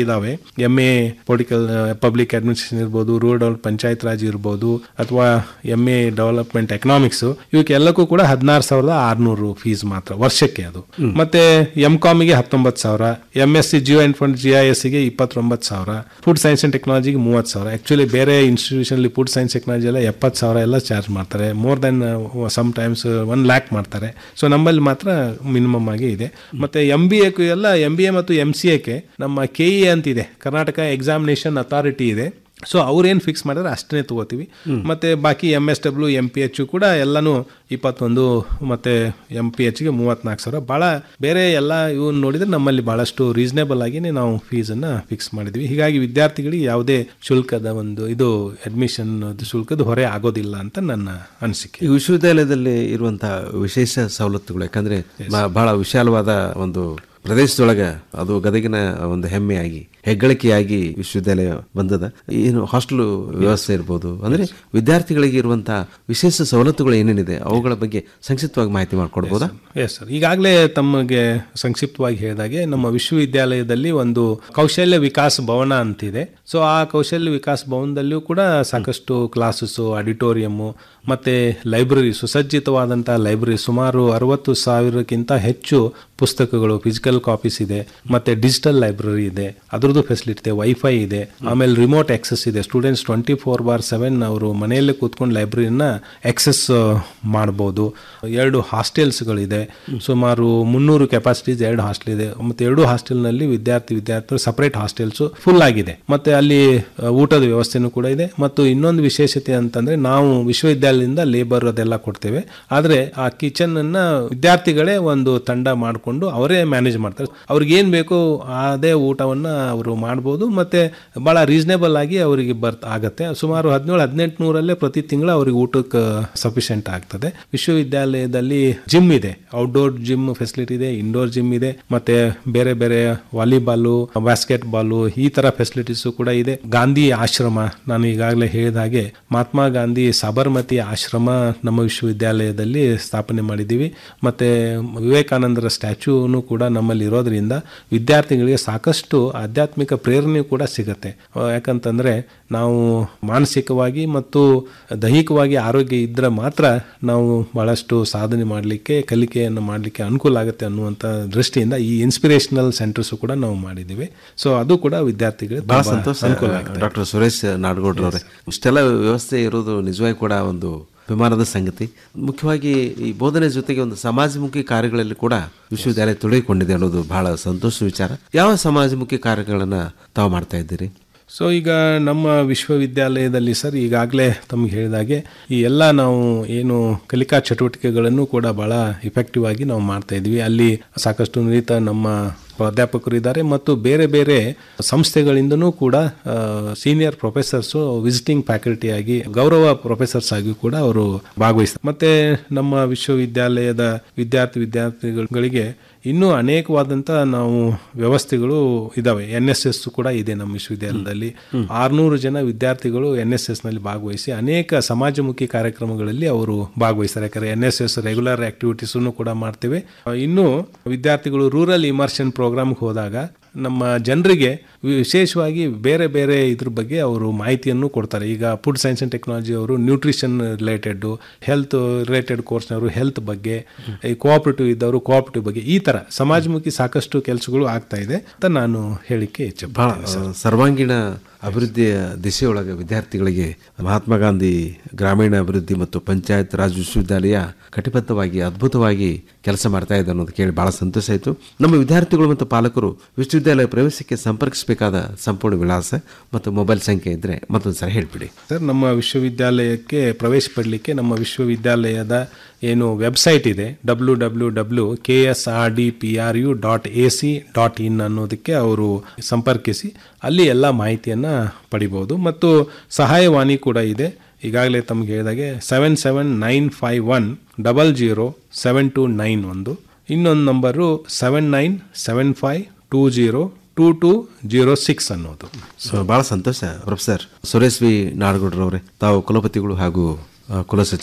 ಇದಾವೆ M A political public administration ಇರ್ಬೋದು ರೂರಲ್ ಪಂಚಾಯತ್ ರಾಜ್ ಇರ್ಬೋದು ಅಥವಾ ಎಮ್ ಎ ಡೆವಲಪ್ಮೆಂಟ್ ಎಕನಾಮಿಕ್ಸ್ ಇವಕ್ಕೆಲ್ಲಕ್ಕೂ ಕೂಡ ಹದಿನಾರು ಸಾವಿರದ ಆರ್ನೂರು ಫೀಸ್ ಮಾತ್ರ ವರ್ಷಕ್ಕೆ ಅದು ಮತ್ತೆ ಎಂ ಕಾಮಿಗೆ ಹತ್ತೊಂಬತ್ತು ಸಾವಿರ M S C geo and fund G I S ಗೆ ಇಪ್ಪತ್ತೊಂಬತ್ತು ಸಾವಿರ ಫುಡ್ ಸೈನ್ಸ್ ಅಂಡ್ ಟೆಕ್ನಾಲಜಿಗೆ ಮೂವತ್ತು ಸಾವಿರ ಆಕ್ಚುಲಿ ಬೇರೆ ಇನ್ಸ್ಟಿಟ್ಯೂಷನ್ ಫುಡ್ ಸೈನ್ಸ್ ಟೆಕ್ನಾಲಜಿ ಎಲ್ಲ ಎಪ್ಪತ್ತು ಸಾವಿರ ಎಲ್ಲ ಚಾರ್ಜ್ ಮಾಡ್ತಾರೆ more than sometimes one lakh ಮಾಡ್ತಾರೆ ಸೊ ನಮ್ಮಲ್ಲಿ ಮಾತ್ರ ಮಿನಿಮಮ್ ಆಗಿ ಇದೆ ಮತ್ತೆ ಎಂ ಬಿ ಎ ಎಲ್ಲ ಎಂ ಬಿ ಎ ಮತ್ತು ಎಂ ಸಿ ಎಕ್ಕೆ ನಮ್ಮ ಕೆ ಇ ಅಂತಿದೆ ಕರ್ನಾಟಕ ಎಕ್ಸಾಮಿನೇಷನ್ ಅಥಾರಿಟಿ ಇದೆ ಸೊ ಅವ್ರೇನು ಫಿಕ್ಸ್ ಮಾಡಿದ್ರೆ ಅಷ್ಟೇ ತಗೋತೀವಿ ಮತ್ತೆ ಬಾಕಿ M S W M P H ಕೂಡ ಎಲ್ಲನೂ ಇಪ್ಪತ್ತೊಂದು ಮತ್ತೆ ಎಂ ಪಿ ಎಚ್ಗೆ ಮೂವತ್ನಾಲ್ಕು ಸಾವಿರ ಭಾಳ ಬೇರೆ ಎಲ್ಲ ಇವನ್ನ ನೋಡಿದ್ರೆ ನಮ್ಮಲ್ಲಿ ಭಾಳಷ್ಟು ರೀಸನೇಬಲ್ ಆಗಿನೇ ನಾವು ಫೀಸನ್ನು ಫಿಕ್ಸ್ ಮಾಡಿದ್ವಿ ಹೀಗಾಗಿ ವಿದ್ಯಾರ್ಥಿಗಳಿಗೆ ಯಾವುದೇ ಶುಲ್ಕದ ಒಂದು ಇದು ಅಡ್ಮಿಷನ್ ಶುಲ್ಕದ ಹೊರೆ ಆಗೋದಿಲ್ಲ ಅಂತ ನನ್ನ ಅನಿಸಿಕೆ ಈ ವಿಶ್ವವಿದ್ಯಾಲಯದಲ್ಲಿ ಇರುವಂತಹ ವಿಶೇಷ ಸವಲತ್ತುಗಳು ಯಾಕಂದ್ರೆ ಬ- ಬಹಳ ವಿಶಾಲವಾದ ಒಂದು ಪ್ರದೇಶದೊಳಗೆ ಅದು ಗದಗಿನ ಒಂದು ಹೆಮ್ಮೆಯಾಗಿ ಹೆಗ್ಗಳಿಕೆಯಾಗಿ ವಿಶ್ವವಿದ್ಯಾಲಯ ಬಂದದ ಏನು ಹಾಸ್ಟೆಲ್ ವ್ಯವಸ್ಥೆ ಇರ್ಬೋದು ಅಂದ್ರೆ ವಿದ್ಯಾರ್ಥಿಗಳಿಗೆ ಇರುವಂತಹ ವಿಶೇಷ ಸವಲತ್ತುಗಳು ಏನೇನಿದೆ ಅವುಗಳ ಬಗ್ಗೆ ಸಂಕ್ಷಿಪ್ತವಾಗಿ ಮಾಹಿತಿ ಮಾಡಿಕೊಡ್ಬೋದಾ ಎಸ್ ಸರ್ ಈಗಾಗಲೇ ತಮಗೆ ಸಂಕ್ಷಿಪ್ತವಾಗಿ ಹೇಳಿದಾಗೆ ನಮ್ಮ ವಿಶ್ವವಿದ್ಯಾಲಯದಲ್ಲಿ ಒಂದು ಕೌಶಲ್ಯ ವಿಕಾಸ್ ಭವನ ಅಂತಿದೆ ಸೊ ಆ ಕೌಶಲ್ಯ ವಿಕಾಸ್ ಭವನದಲ್ಲಿಯೂ ಕೂಡ ಸಾಕಷ್ಟು ಕ್ಲಾಸಸ್ಸು ಆಡಿಟೋರಿಯಮ್ಮು ಮತ್ತೆ ಲೈಬ್ರರಿ ಸುಸಜ್ಜಿತವಾದಂಥ ಲೈಬ್ರರಿ ಸುಮಾರು ಅರವತ್ತು ಸಾವಿರಕ್ಕಿಂತ ಹೆಚ್ಚು ಪುಸ್ತಕಗಳು ಫಿಸಿಕಲ್ ಕಾಪೀಸ್ ಇದೆ ಮತ್ತೆ ಡಿಜಿಟಲ್ ಲೈಬ್ರರಿ ಇದೆ ಅದ್ರದ್ದು ಫೆಸಿಲಿಟಿ ಇದೆ ವೈಫೈ ಇದೆ ಆಮೇಲೆ ರಿಮೋಟ್ ಆಕ್ಸೆಸ್ ಇದೆ students twenty four bar seven ಅವರು ಮನೆಯಲ್ಲೇ ಕೂತ್ಕೊಂಡು ಲೈಬ್ರರಿನ ಆಕ್ಸೆಸ್ ಮಾಡ್ಬೋದು ಎರಡು ಹಾಸ್ಟೆಲ್ಸ್ಗಳಿದೆ ಸುಮಾರು ಮುನ್ನೂರು ಕೆಪಾಸಿಟೀಸ್ ಎರಡು ಹಾಸ್ಟೆಲ್ ಇದೆ ಮತ್ತೆ ಎರಡು ಹಾಸ್ಟೆಲ್ನಲ್ಲಿ ವಿದ್ಯಾರ್ಥಿ ವಿದ್ಯಾರ್ಥಿಗಳು ಸಪರೇಟ್ ಹಾಸ್ಟೆಲ್ಸು ಫುಲ್ ಆಗಿದೆ ಮತ್ತೆ ಅಲ್ಲಿ ಆ, ಊಟದ ವ್ಯವಸ್ಥೆನೂ ಕೂಡ ಇದೆ ಮತ್ತು ಇನ್ನೊಂದು ವಿಶೇಷತೆ ಅಂತಂದ್ರೆ ನಾವು ವಿಶ್ವವಿದ್ಯಾಲಯದಿಂದ ಲೇಬರ್ ಅದೆಲ್ಲ ಕೊಡ್ತೇವೆ ಆದರೆ ಆ ಕಿಚನ್ ಅನ್ನ ವಿದ್ಯಾರ್ಥಿಗಳೇ ಒಂದು ತಂಡ ಮಾಡಿಕೊಂಡು ಅವರೇ ಮ್ಯಾನೇಜ್ ಮಾಡ್ತಾರೆ ಅವ್ರಿಗೆ ಏನ್ ಬೇಕು ಅದೇ ಊಟವನ್ನ ಅವರು ಮಾಡ್ಬೋದು ಮತ್ತೆ ಬಹಳ ರೀಸನೇಬಲ್ ಆಗಿ ಅವರಿಗೆ ಬರ್ತ ಆಗತ್ತೆ ಸುಮಾರು ಹದಿನೇಳು ಹದಿನೆಂಟು ನೂರಲ್ಲೇ ಪ್ರತಿ ತಿಂಗಳು ಅವ್ರಿಗೆ ಊಟಕ್ಕೆ ಸಫಿಷಿಯಂಟ್ ಆಗ್ತದೆ ವಿಶ್ವವಿದ್ಯಾಲಯದಲ್ಲಿ ಜಿಮ್ ಇದೆ ಔಟ್ಡೋರ್ ಜಿಮ್ ಫೆಸಿಲಿಟಿ ಇದೆ ಇಂಡೋರ್ ಜಿಮ್ ಇದೆ ಮತ್ತೆ ಬೇರೆ ಬೇರೆ ವಾಲಿಬಾಲು ಬಾಸ್ಕೆಟ್ ಬಾಲು ಈ ತರ ಫೆಸಿಲಿಟೀಸು ಕೂಡ ಇದೆ ಗಾಂಧಿ ಆಶ್ರಮ ನಾನು ಈಗಾಗಲೇ ಹೇಳಿದ ಹಾಗೆ ಮಹಾತ್ಮ ಗಾಂಧಿ ಸಾಬರ್ಮತಿ ಆಶ್ರಮ ನಮ್ಮ ವಿಶ್ವವಿದ್ಯಾಲಯದಲ್ಲಿ ಸ್ಥಾಪನೆ ಮಾಡಿದ್ದೀವಿ ಮತ್ತೆ ವಿವೇಕಾನಂದರ ಸ್ಟ್ಯಾಚ್ಯೂನು ಕೂಡ ನಮ್ಮಲ್ಲಿ ಇರೋದ್ರಿಂದ ವಿದ್ಯಾರ್ಥಿಗಳಿಗೆ ಸಾಕಷ್ಟು ಆಧ್ಯಾತ್ಮಿಕ ಪ್ರೇರಣೆ ಕೂಡ ಸಿಗತ್ತೆ ಆ, ಯಾಕಂತಂದ್ರೆ ನಾವು ಮಾನಸಿಕವಾಗಿ ಮತ್ತು ದೈಹಿಕವಾಗಿ ಆರೋಗ್ಯ ಇದ್ರೆ ಮಾತ್ರ ನಾವು ಬಹಳಷ್ಟು ಸಾಧನೆ ಮಾಡಲಿಕ್ಕೆ ಕಲಿಕೆಯನ್ನು ಮಾಡಲಿಕ್ಕೆ ಅನುಕೂಲ ಆಗುತ್ತೆ ಅನ್ನುವಂಥ ದೃಷ್ಟಿಯಿಂದ ಈ ಇನ್ಸ್ಪಿರೇಷನಲ್ ಸೆಂಟರ್ಸ್ ಕೂಡ ನಾವು ಮಾಡಿದ್ದೀವಿ ಸೊ ಅದು ಕೂಡ ವಿದ್ಯಾರ್ಥಿಗಳಿಗೆ ಬಹಳ ತುಂಬಾ ಸಂತೋಷ ಅನುಕೂಲ ಆಗುತ್ತೆ ಡಾಕ್ಟರ್ ಸುರೇಶ್ ನಾಡಗೌಡ್ರವ್ರೆ ಇಷ್ಟೆಲ್ಲ ವ್ಯವಸ್ಥೆ ಇರೋದು ನಿಜವಾಗಿ ಕೂಡ ಒಂದು ಅಭಿಮಾನದ ಸಂಗತಿ ಮುಖ್ಯವಾಗಿ ಈ ಬೋಧನೆ ಜೊತೆಗೆ ಒಂದು ಸಮಾಜಮುಖಿ ಕಾರ್ಯಗಳಲ್ಲಿ ಕೂಡ ವಿಶ್ವವಿದ್ಯಾಲಯ ತೊಡಗಿಕೊಂಡಿದೆ ಅನ್ನೋದು ಬಹಳ ಸಂತೋಷ ವಿಚಾರ ಯಾವ ಸಮಾಜಮುಖಿ ಕಾರ್ಯಗಳನ್ನ ತಾವು ಮಾಡ್ತಾ ಇದ್ದೀರಿ ಸೊ ಈಗ ನಮ್ಮ ವಿಶ್ವವಿದ್ಯಾಲಯದಲ್ಲಿ ಸರ್ ಈಗಾಗಲೇ ತಮಗೆ ಹೇಳಿದಾಗೆ ಈ ಎಲ್ಲ ನಾವು ಏನು ಕಲಿಕಾ ಚಟುವಟಿಕೆಗಳನ್ನು ಕೂಡ ಬಹಳ ಇಫೆಕ್ಟಿವ್ ಆಗಿ ನಾವು ಮಾಡ್ತಾ ಇದ್ವಿ ಅಲ್ಲಿ ಸಾಕಷ್ಟು ನುರಿತ ನಮ್ಮ ಪ್ರಾಧ್ಯಾಪಕರು ಇದ್ದಾರೆ ಮತ್ತು ಬೇರೆ ಬೇರೆ ಸಂಸ್ಥೆಗಳಿಂದನೂ ಕೂಡ ಸೀನಿಯರ್ ಪ್ರೊಫೆಸರ್ಸು ವಿಸಿಟಿಂಗ್ ಫ್ಯಾಕಲ್ಟಿ ಆಗಿ ಗೌರವ ಪ್ರೊಫೆಸರ್ಸ್ ಆಗಿ ಕೂಡ ಅವರು ಭಾಗವಹಿಸ್ತಾರೆ ಮತ್ತೆ ನಮ್ಮ ವಿಶ್ವವಿದ್ಯಾಲಯದ ವಿದ್ಯಾರ್ಥಿ ವಿದ್ಯಾರ್ಥಿಗಳಿಗೆ ಇನ್ನೂ ಅನೇಕವಾದಂಥ ನಾವು ವ್ಯವಸ್ಥೆಗಳು ಇದಾವೆ ಎನ್ ಎಸ್ ಎಸ್ ಕೂಡ ಇದೆ ನಮ್ಮ ವಿಶ್ವವಿದ್ಯಾಲಯದಲ್ಲಿ ಆರ್ನೂರು ಜನ ವಿದ್ಯಾರ್ಥಿಗಳು ಎನ್ ಎಸ್ ಎಸ್ ನಲ್ಲಿ ಭಾಗವಹಿಸಿ ಅನೇಕ ಸಮಾಜಮುಖಿ ಕಾರ್ಯಕ್ರಮಗಳಲ್ಲಿ ಅವರು ಭಾಗವಹಿಸ್ತಾರೆ ಯಾಕಂದ್ರೆ N S S regular activities ಕೂಡ ಮಾಡ್ತೇವೆ ಆ, ಇನ್ನು ವಿದ್ಯಾರ್ಥಿಗಳು ರೂರಲ್ ಇಮರ್ಷನ್ ಪ್ರೋಗ್ರಾಮ್ಗೆ ಹೋದಾಗ ನಮ್ಮ ಜನರಿಗೆ ವಿಶೇಷವಾಗಿ ಬೇರೆ ಬೇರೆ ಇದ್ರ ಬಗ್ಗೆ ಅವರು ಮಾಹಿತಿಯನ್ನು ಕೊಡ್ತಾರೆ ಈಗ ಫುಡ್ ಸೈನ್ಸ್ ಅಂಡ್ ಟೆಕ್ನಾಲಜಿ ಅವರು ನ್ಯೂಟ್ರಿಷನ್ ರಿಲೇಟೆಡ್ ಹೆಲ್ತ್ ರಿಲೇಟೆಡ್ ಕೋರ್ಸ್ನವರು ಹೆಲ್ತ್ ಬಗ್ಗೆ ಈ ಕೋಆಪರೇಟಿವ್ ಇದ್ದವರು ಕೋಆಪರೇಟಿವ್ ಬಗ್ಗೆ ಈ ತರ ಸಮಾಜಮುಖಿ ಸಾಕಷ್ಟು ಕೆಲಸಗಳು ಆಗ್ತಾ ಇದೆ ಅಂತ ನಾನು ಹೇಳಿಕೆ ಇಚ್ಛೆ ಬಹಳ ಸರ್ವಾಂಗೀಣ ಅಭಿವೃದ್ಧಿಯ ದಿಶೆಯೊಳಗೆ ವಿದ್ಯಾರ್ಥಿಗಳಿಗೆ ಮಹಾತ್ಮ ಗಾಂಧಿ ಗ್ರಾಮೀಣ ಅಭಿವೃದ್ಧಿ ಮತ್ತು ಪಂಚಾಯತ್ ರಾಜ್ ವಿಶ್ವವಿದ್ಯಾಲಯ ಕಟಿಬದ್ಧವಾಗಿ ಅದ್ಭುತವಾಗಿ ಕೆಲಸ ಮಾಡ್ತಾ ಇದೆ ಅನ್ನೋದು ಕೇಳಿ ಬಹಳ ಸಂತೋಷ ಆಯಿತು ನಮ್ಮ ವಿದ್ಯಾರ್ಥಿಗಳು ಮತ್ತು ಪಾಲಕರು ವಿಶ್ವವಿದ್ಯಾಲಯ ಪ್ರವೇಶಕ್ಕೆ ಸಂಪರ್ಕಿಸಬೇಕಾದ ಸಂಪೂರ್ಣ ವಿಳಾಸ ಮತ್ತು ಮೊಬೈಲ್ ಸಂಖ್ಯೆ ಇದ್ರೆ ಮತ್ತೊಂದು ಸರಿ ಹೇಳ್ಬಿಡಿ ಸರ್ ನಮ್ಮ ವಿಶ್ವವಿದ್ಯಾಲಯಕ್ಕೆ ಪ್ರವೇಶ ಪಡಲಿಕ್ಕೆ ನಮ್ಮ ವಿಶ್ವವಿದ್ಯಾಲಯದ ಏನು ವೆಬ್ಸೈಟ್ ಇದೆ W W W K S R D P R U dot A C dot in ಅನ್ನೋದಕ್ಕೆ ಅವರು ಸಂಪರ್ಕಿಸಿ ಅಲ್ಲಿ ಎಲ್ಲ ಮಾಹಿತಿಯನ್ನು ಪಡಿಬೋದು ಮತ್ತು ಸಹಾಯವಾಣಿ ಕೂಡ ಇದೆ ಈಗಾಗಲೇ ತಮಗೆ ಹೇಳಿದಾಗೆ seven seven nine five one double zero seven two nine ಒಂದು ಇನ್ನೊಂದು number seven nine seven five two zero two two zero six ಅನ್ನೋದು ಸೊ ಬಹಳ ಸಂತೋಷ ಪ್ರೊಫೆಸರ್ ಸುರೇಶ್ ವಿ ನಾಡಗೌಡ್ರವರೇ ತಾವು ಕುಲಪತಿಗಳು ಹಾಗೂ ಆ, ಕುಲಸಚಿವರು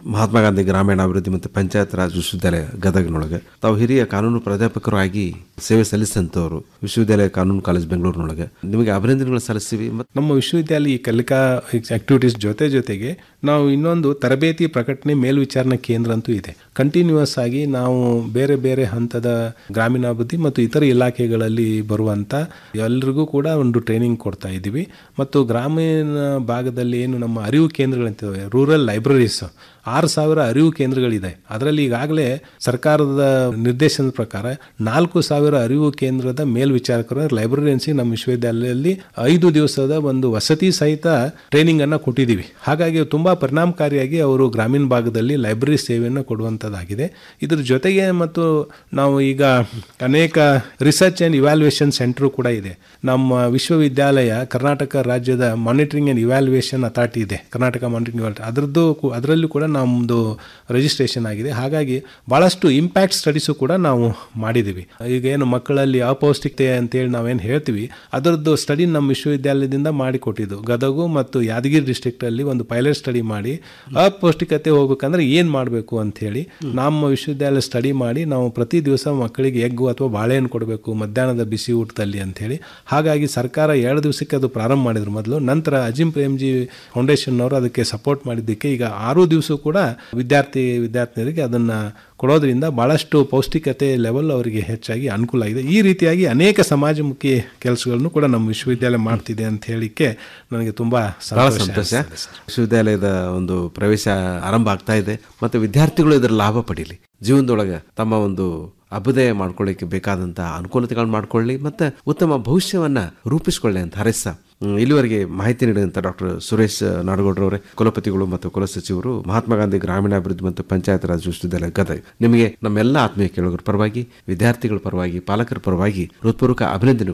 ಮಹಾತ್ಮ ಗಾಂಧಿ ಗ್ರಾಮೀಣಾಭಿವೃದ್ಧಿ ಮತ್ತು ಪಂಚಾಯತ್ ರಾಜ್ ವಿಶ್ವವಿದ್ಯಾಲಯ ಗದಗ್ನೊಳಗೆ ತಾವು ಹಿರಿಯ ಕಾನೂನು ಪ್ರಾಧ್ಯಾಪಕರು ಆಗಿ ಸೇವೆ ಸಲ್ಲಿಸಿದಂಥವ್ರು ವಿಶ್ವವಿದ್ಯಾಲಯ ಕಾನೂನು ಕಾಲೇಜ್ ಬೆಂಗಳೂರಿನೊಳಗೆ ನಿಮಗೆ ಅಭಿನಂದನೆಗಳು ಸಲ್ಲಿಸ್ತೀವಿ ಮತ್ತು ನಮ್ಮ ವಿಶ್ವವಿದ್ಯಾಲಯ ಈ ಕಲಿಕಾ ಆಕ್ಟಿವಿಟೀಸ್ ಜೊತೆ ಜೊತೆಗೆ ನಾವು ಇನ್ನೊಂದು ತರಬೇತಿ ಪ್ರಕಟಣೆ ಮೇಲ್ವಿಚಾರಣಾ ಕೇಂದ್ರ ಅಂತೂ ಇದೆ ಕಂಟಿನ್ಯೂಸ್ ಆಗಿ ನಾವು ಬೇರೆ ಬೇರೆ ಹಂತದ ಗ್ರಾಮೀಣಾಭಿವೃದ್ಧಿ ಮತ್ತು ಇತರ ಇಲಾಖೆಗಳಲ್ಲಿ ಬರುವಂಥ ಎಲ್ರಿಗೂ ಕೂಡ ಒಂದು ಟ್ರೈನಿಂಗ್ ಕೊಡ್ತಾ ಇದ್ದೀವಿ ಮತ್ತು ಗ್ರಾಮೀಣ ಭಾಗದಲ್ಲಿ ಏನು ನಮ್ಮ ಅರಿವು ಕೇಂದ್ರಗಳಂತಿವೆ ರೂರಲ್ ಲೈಬ್ರರೀಸ್ ಆರು ಸಾವಿರ ಅರಿವು ಕೇಂದ್ರಗಳಿದೆ ಅದರಲ್ಲಿ ಈಗಾಗಲೇ ಸರ್ಕಾರದ ನಿರ್ದೇಶನದ ಪ್ರಕಾರ ನಾಲ್ಕು ಸಾವಿರ ಅರಿವು ಕೇಂದ್ರದ ಮೇಲ್ವಿಚಾರಕರು ಲೈಬ್ರರಿಯನ್ಸಿ ನಮ್ಮ ವಿಶ್ವವಿದ್ಯಾಲಯದಲ್ಲಿ ಐದು ದಿವಸದ ಒಂದು ವಸತಿ ಸಹಿತ ಟ್ರೈನಿಂಗ್ ಅನ್ನ ಕೊಟ್ಟಿದ್ದೀವಿ ಹಾಗಾಗಿ ತುಂಬಾ ಪರಿಣಾಮಕಾರಿಯಾಗಿ ಅವರು ಗ್ರಾಮೀಣ ಭಾಗದಲ್ಲಿ ಲೈಬ್ರರಿ ಸೇವೆಯನ್ನು ಕೊಡುವಂಥದ್ದಾಗಿದೆ ಇದ್ರ ಜೊತೆಗೆ ಮತ್ತು ನಾವು ಈಗ ಅನೇಕ ರಿಸರ್ಚ್ ಆ್ಯಂಡ್ ಇವ್ಯಾಲ್ಯೂಯೇಷನ್ ಸೆಂಟರ್ ಕೂಡ ಇದೆ ನಮ್ಮ ವಿಶ್ವವಿದ್ಯಾಲಯ ಕರ್ನಾಟಕ ರಾಜ್ಯದ ಮಾನಿಟರಿಂಗ್ ಆ್ಯಂಡ್ ಇವ್ಯಾಲ್ಯೂಯೇಷನ್ ಅಥಾರಿಟಿ ಇದೆ ಕರ್ನಾಟಕ ಮಾನಿಟರಿಂಗ್ ಅದರದ್ದು ಅದರಲ್ಲೂ ಕೂಡ ನಮ್ಮದು ರಿಜಿಸ್ಟ್ರೇಷನ್ ಆಗಿದೆ ಹಾಗಾಗಿ ಭಾಳಷ್ಟು ಇಂಪ್ಯಾಕ್ಟ್ ಸ್ಟಡೀಸು ಕೂಡ ನಾವು ಮಾಡಿದ್ದೀವಿ ಈಗ ಏನು ಮಕ್ಕಳಲ್ಲಿ ಅಪೌಷ್ಟಿಕತೆ ಅಂತೇಳಿ ನಾವೇನು ಹೇಳ್ತೀವಿ ಅದರದ್ದು ಸ್ಟಡಿ ನಮ್ಮ ವಿಶ್ವವಿದ್ಯಾಲಯದಿಂದ ಮಾಡಿಕೊಟ್ಟಿದ್ದು ಗದಗು ಮತ್ತು ಯಾದಗಿರಿ ಡಿಸ್ಟ್ರಿಕ್ಟಲ್ಲಿ ಒಂದು ಪೈಲಟ್ ಸ್ಟಡಿ ಮಾಡಿ ಅಪೌಷ್ಟಿಕತೆ ಹೋಗ್ಬೇಕಂದ್ರೆ ಏನು ಮಾಡಬೇಕು ಅಂಥೇಳಿ ನಮ್ಮ ವಿಶ್ವವಿದ್ಯಾಲಯ ಸ್ಟಡಿ ಮಾಡಿ ನಾವು ಪ್ರತಿ ದಿವಸ ಮಕ್ಕಳಿಗೆ ಎಗ್ಗು ಅಥವಾ ಬಾಳೆಹಣ್ಣು ಕೊಡಬೇಕು ಮಧ್ಯಾಹ್ನದ ಬಿಸಿ ಊಟದಲ್ಲಿ ಅಂಥೇಳಿ ಹಾಗಾಗಿ ಸರ್ಕಾರ ಎರಡು ದಿವಸಕ್ಕೆ ಅದು ಪ್ರಾರಂಭ ಮಾಡಿದ್ರು ಮೊದಲು ನಂತರ ಅಜಿಂ ಪ್ರೇಮ್ಜಿ ಫೌಂಡೇಶನ್ ಅವರು ಅದಕ್ಕೆ ಸಪೋರ್ಟ್ ಮಾಡಿದ್ದಕ್ಕೆ ಈಗ ಆರು ದಿವಸ ಕೂಡ ವಿದ್ಯಾರ್ಥಿ ವಿದ್ಯಾರ್ಥಿನಿಯರಿಗೆ ಅದನ್ನು ಕೊಡೋದ್ರಿಂದ ಭಾಳಷ್ಟು ಪೌಷ್ಟಿಕತೆ ಲೆವೆಲ್ ಅವರಿಗೆ ಹೆಚ್ಚಾಗಿ ಅನುಕೂಲ ಆಗಿದೆ ಈ ರೀತಿಯಾಗಿ ಅನೇಕ ಸಮಾಜಮುಖಿ ಕೆಲಸಗಳನ್ನು ಕೂಡ ನಮ್ಮ ವಿಶ್ವವಿದ್ಯಾಲಯ ಮಾಡ್ತಿದೆ ಅಂತ ಹೇಳಿಕ್ಕೆ ನನಗೆ ತುಂಬಾ ಬಹಳ ಸಂತೋಷ ಸಂತೋಷ ಅನಿಸ್ತದೆ. ವಿಶ್ವವಿದ್ಯಾಲಯದ ಒಂದು ಪ್ರವೇಶ ಆರಂಭ ಆಗ್ತಾ ಇದೆ ಮತ್ತು ವಿದ್ಯಾರ್ಥಿಗಳು ಇದರ ಲಾಭ ಪಡೀಲಿ ಜೀವನದೊಳಗೆ ತಮ್ಮ ಒಂದು ಅಭ್ಯುದಯ ಮಾಡ್ಕೊಳ್ಳಿಕ್ಕೆ ಬೇಕಾದಂಥ ಅನುಕೂಲತೆಗಳನ್ನ ಮಾಡ್ಕೊಳ್ಳಿ ಮತ್ತು ಉತ್ತಮ ಭವಿಷ್ಯವನ್ನ ರೂಪಿಸ್ಕೊಳ್ಳಿ ಅಂತ ಹರಸ ಹ್ಮ್, ಇಲ್ಲಿವರೆಗೆ ಮಾಹಿತಿ ನೀಡಿದಂಥ ಡಾಕ್ಟರ್ ಸುರೇಶ್ ನಾಡಗೌಡ್ರವರೇ ಕುಲಪತಿಗಳು ಮತ್ತು ಕುಲಸಚಿವರು ಮಹಾತ್ಮ ಗಾಂಧಿ ಗ್ರಾಮೀಣಾಭಿವೃದ್ಧಿ ಮತ್ತು ಪಂಚಾಯತ್ ರಾಜ್ ವಿಶ್ವವಿದ್ಯಾಲಯ ಗದಗ ನಿಮಗೆ ನಮ್ಮೆಲ್ಲ ಆತ್ಮೀಯ ಕೇಳುಗರ ಪರವಾಗಿ ವಿದ್ಯಾರ್ಥಿಗಳ ಪರವಾಗಿ ಪಾಲಕರ ಪರವಾಗಿ ಹೃತ್ಪೂರ್ವಕ ಅಭಿನಂದನೆಗಳು